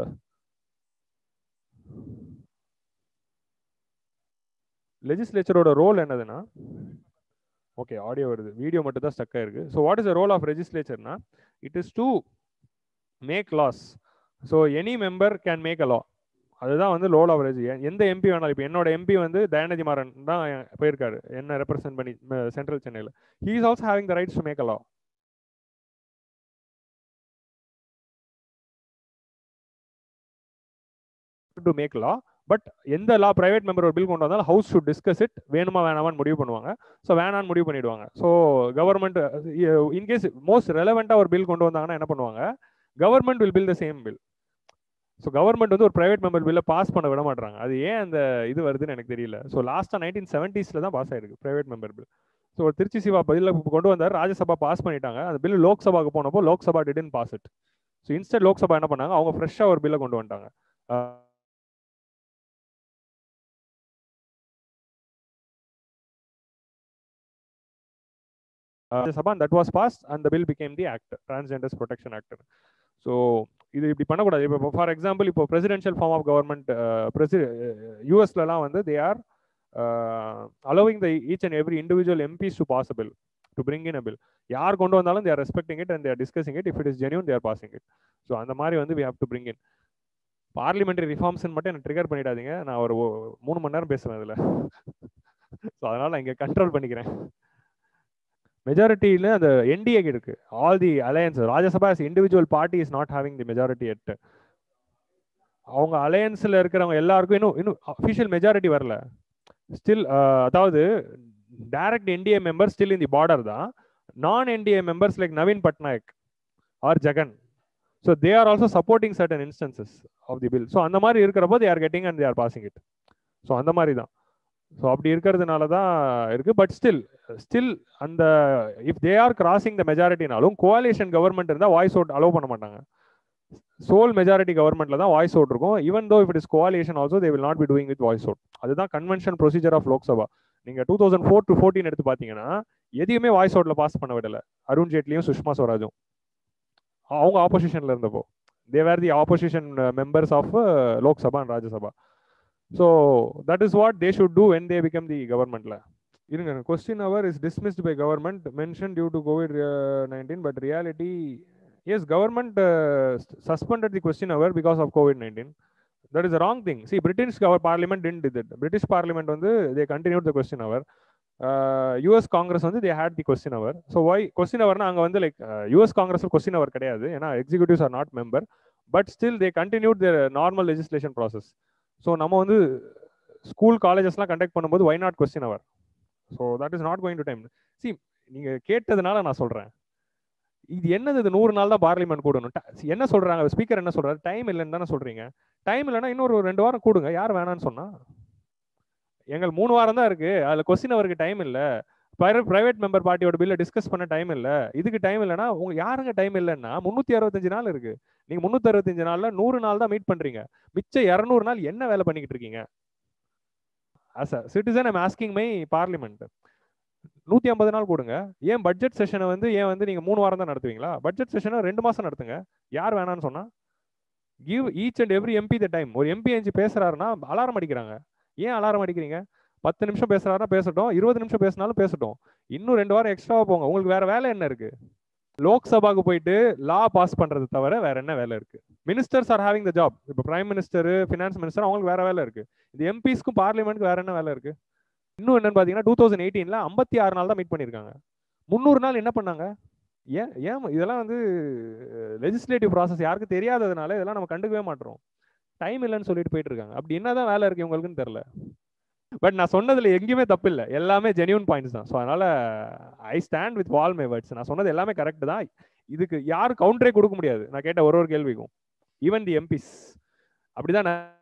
லெஜிஸ்லேச்சரோட ரோல் என்னதுன்னா ஓகே ஆடியோ வருது வீடியோ மட்டும் தான் ஸ்டக் ஆயிருக்கு so what is the role of லெஜிஸ்லேச்சர்னா it is to make laws so any member can make a law அதுதான் வந்து லோல் ஆஃப் ரெஜி எந்த எம்பி வேணாலும் இப்போ என்னோட எம்பி வந்து தயாநிதி மாறன் தான் போயிருக்காரு என்ன ரெப்ரசென்ட் பண்ணி சென்ட்ரல் சென்னையில் he is also having the rights to make a law to make law but எந்த லா பிரைவேட் மெம்பர் ஒரு பில் கொண்டு வந்தாலும் ஹவுஸ் ஷுட் டிஸ்கஸ் இட் வேணுமா வேணாமான்னு முடிவு பண்ணுவாங்க ஸோ வேணான்னு முடிவு பண்ணிடுவாங்க ஸோ கவர்மெண்ட் இன்கேஸ் மோஸ்ட் ரெலவெண்ட்டாக ஒரு பில் கொண்டு வந்தாங்கன்னா என்ன பண்ணுவாங்க government will bill the same bill so government வந்து ஒரு பிரைவேட் மெம்பர் பில்லை பாஸ் பண்ண விட மாட்டாங்க அது ஏன் அந்த இது வருதுன்னு எனக்கு தெரியல ஸோ லாஸ்ட்டாக நைன்டீன் செவன்டீஸில் தான் பாஸ் ஆயிருக்கு private member bill so Trichy Siva பில்ல கொண்டு வந்தார் ராஜ்யசபா பாஸ் பண்ணிட்டாங்க அந்த பில் லோக்சபாக்கு போனப்போ Lok Sabha didn't pass it so instant Lok Sabha என்ன பண்ணாங்க அவங்க ஃப்ரெஷ்ஷாக ஒரு பில்லை கொண்டு வந்துட்டாங்க Rajya Sabha that was pass and the bill became the act transgenders protection act so இது இப்படி பண்ணக்கூடாது இப்போ ஃபார் எக்ஸாம்பிள் இப்போ பிரசிடென்ஷியல் ஃபார்ம் ஆஃப் கவர்மெண்ட் பிரசி யூஎஸ்லலாம் வந்து they are allowing the each and every individual MPs to possible to bring in a bill யார் கொண்டு வந்தாலும் they're respecting it and there discussing it if it is genuine they're passing it so அந்த மாதிரி வந்து we have to bring in parliamentary reforms மட்டும் எனக்கு ட்ரிகர் பண்ணிடாதீங்க நான் ஒரு மூணு மணி நேரம் பேசுவேன் இதில் ஸோ அதனால நான் இங்கே கண்ட்ரோல் பண்ணிக்கிறேன் மெஜாரிட்டியில் அந்த என்டிஏ இருக்கு all the alliance Rajya Sabha individual party is not having the majority yet அவங்க அலையன்ஸில் இருக்கிறவங்க எல்லாருக்கும் இன்னும் இன்னும் அஃபிஷியல் மெஜாரிட்டி வரல ஸ்டில் அதாவது direct NDA member still in the border தான் non NDA members like Naveen Patnaik or Jagan so they are also supporting certain instances of the bill so அந்த மாதிரி இருக்கிறப்போ they are getting and they are passing it so அந்த மாதிரி தான் ஸோ அப்படி இருக்கிறதுனால தான் இருக்கு பட் ஸ்டில் ஸ்டில் அந்த if they are crossing the மெஜாரிட்டினாலும் கோவாலியேஷன் கவர்மெண்ட் இருந்தால் வாய்ஸ் அவுட் அலோவ் பண்ண மாட்டாங்க சோல் மெஜாரிட்டி கவர்மெண்ட்ல தான் வாய்ஸ் அவுட் இருக்கும் even though if it is coalition also they will not be doing with voice out அதுதான் கன்வென்ஷன் ப்ரொசீஜர் ஆஃப் லோக்சபா நீங்க two thousand four to fourteen எடுத்து பார்த்தீங்கன்னா எதையுமே வாய்ஸ் அவுட்ல பாஸ் பண்ண விடல அருண் ஜேட்லியும் சுஷ்மா ஸ்வராஜும் அவங்க ஆப்போசிஷன்ல இருந்தப்போ they were the opposition members of Lok Sabha and Rajya Sabha so that is what they should do when they become the கவர்மெண்ட்ல இருங்க question hour is dismissed by government mention due to covid nineteen but reality is government suspended the question hour because of covid nineteen that is wrong thing see British கவர் parliament didn't did it British parliament வந்து they continue the question hour US Congress வந்து they had the question hour so why question அவர்னா அங்கே வந்து like US Congress question hour கிடையாது ஏன்னா executives are not member but still they continued the normal legislation process so நம்ம வந்து ஸ்கூல் காலேஜஸ்லாம் கண்டக்ட் பண்ணும்போது why not question hour so that is not going to time see நீங்கள் கேட்டதுனால நான் சொல்கிறேன் இது என்னது இது நூறு நாள் தான் பார்லிமெண்ட் கூடணும் ட- என்ன சொல்றாங்க ஸ்பீக்கர் என்ன சொல்றாரு டைம் இல்லைன்னு தானே சொல்றீங்க டைம் இல்லைன்னா இன்னொரு ஒரு ரெண்டு வாரம் கூடுங்க யார் வேணான்னு சொன்னா எங்கள் மூணு வாரம் தான் இருக்கு அதுல கொஸ்டின் அவருக்கு டைம் இல்ல பிரைவேட் மெம்பர் பார்ட்டியோட பில்ல டிஸ்கஸ் பண்ண டைம் இல்ல இதுக்கு டைம் இல்லைன்னா உங்க யாருங்க டைம் இல்லைன்னா முன்னூத்தி அறுபத்தஞ்சு நாள் இருக்கு நீங்க முன்னூத்தி அறுபத்தஞ்சு நாள்ல நூறு நாள் தான் மீட் பண்றீங்க மிச்சம் இரநூறு நாள் என்ன வேலை பண்ணிக்கிட்டு இருக்கீங்க as a citizen I'm asking my parliament நூத்தி ஐம்பது நாள் கொடுங்க ஏன் பட்ஜெட் செஷனை வந்து ஏன் வந்து நீங்க மூணு வாரம் தான் நடத்துவீங்களா பட்ஜெட் செஷனை ரெண்டு மாசம் நடத்துங்க யார் வேணான்னு சொன்னா give each and every MP the time ஒரு எம்பி எஞ்சி பேசுறாருன்னா அலாரம் அடிக்கிறாங்க ஏன் அலாரம் அடிக்கிறீங்க பத்து நிமிஷம் பேசுறாருன்னா பேசட்டும் இருபது நிமிஷம் பேசினாலும் பேசட்டும் இன்னும் ரெண்டு வாரம் எக்ஸ்ட்ராவா போங்க உங்களுக்கு வேற வேலை என்ன இருக்கு லோக்சபாக்கு போயிட்டு லா பாஸ் பண்றது தவிர வேற என்ன வேலை இருக்கு ministers are having the job இப்போ பிரைம் மினிஸ்டர் ஃபினான்ஸ் மினிஸ்டர் அவங்களுக்கு வேற வேலை இருக்கு இது எம்பிஸ்க்கும் பார்லிமெண்ட்க்கு வேற என்ன வேலை இருக்கு இன்னும் என்னன்னு பாத்தீங்கன்னா டூ தௌசண்ட் எயிட்டீன்ல ஐம்பத்தி ஆறு நாள் தான் மீட் பண்ணியிருக்காங்க முந்நூறு நாள் என்ன பண்ணாங்க ஏன் ஏன் இதெல்லாம் வந்து லெஜிஸ்லேட்டிவ் ப்ராசஸ் யாருக்கும் தெரியாததுனால இதெல்லாம் நம்ம கண்டுக்கவே மாட்டோம் டைம் இல்லைன்னு சொல்லிட்டு போயிட்டு இருக்காங்க அப்படி என்னதான் வேலை இருக்கு இவங்களுக்குன்னு தெரியல பட் நான் சொன்னதுல எங்கேயுமே தப்பு இல்லை எல்லாமே ஜெனியூன் பாயிண்ட்ஸ் தான் ஸோ அதனால I stand with all my words நான் சொன்னது எல்லாமே கரெக்ட் தான் இதுக்கு யாரும் கவுண்டரே கொடுக்க முடியாது நான் கேட்ட ஒரு ஒரு கேள்விக்கும் ஈவன் தி எம்பிஸ் அப்படிதான்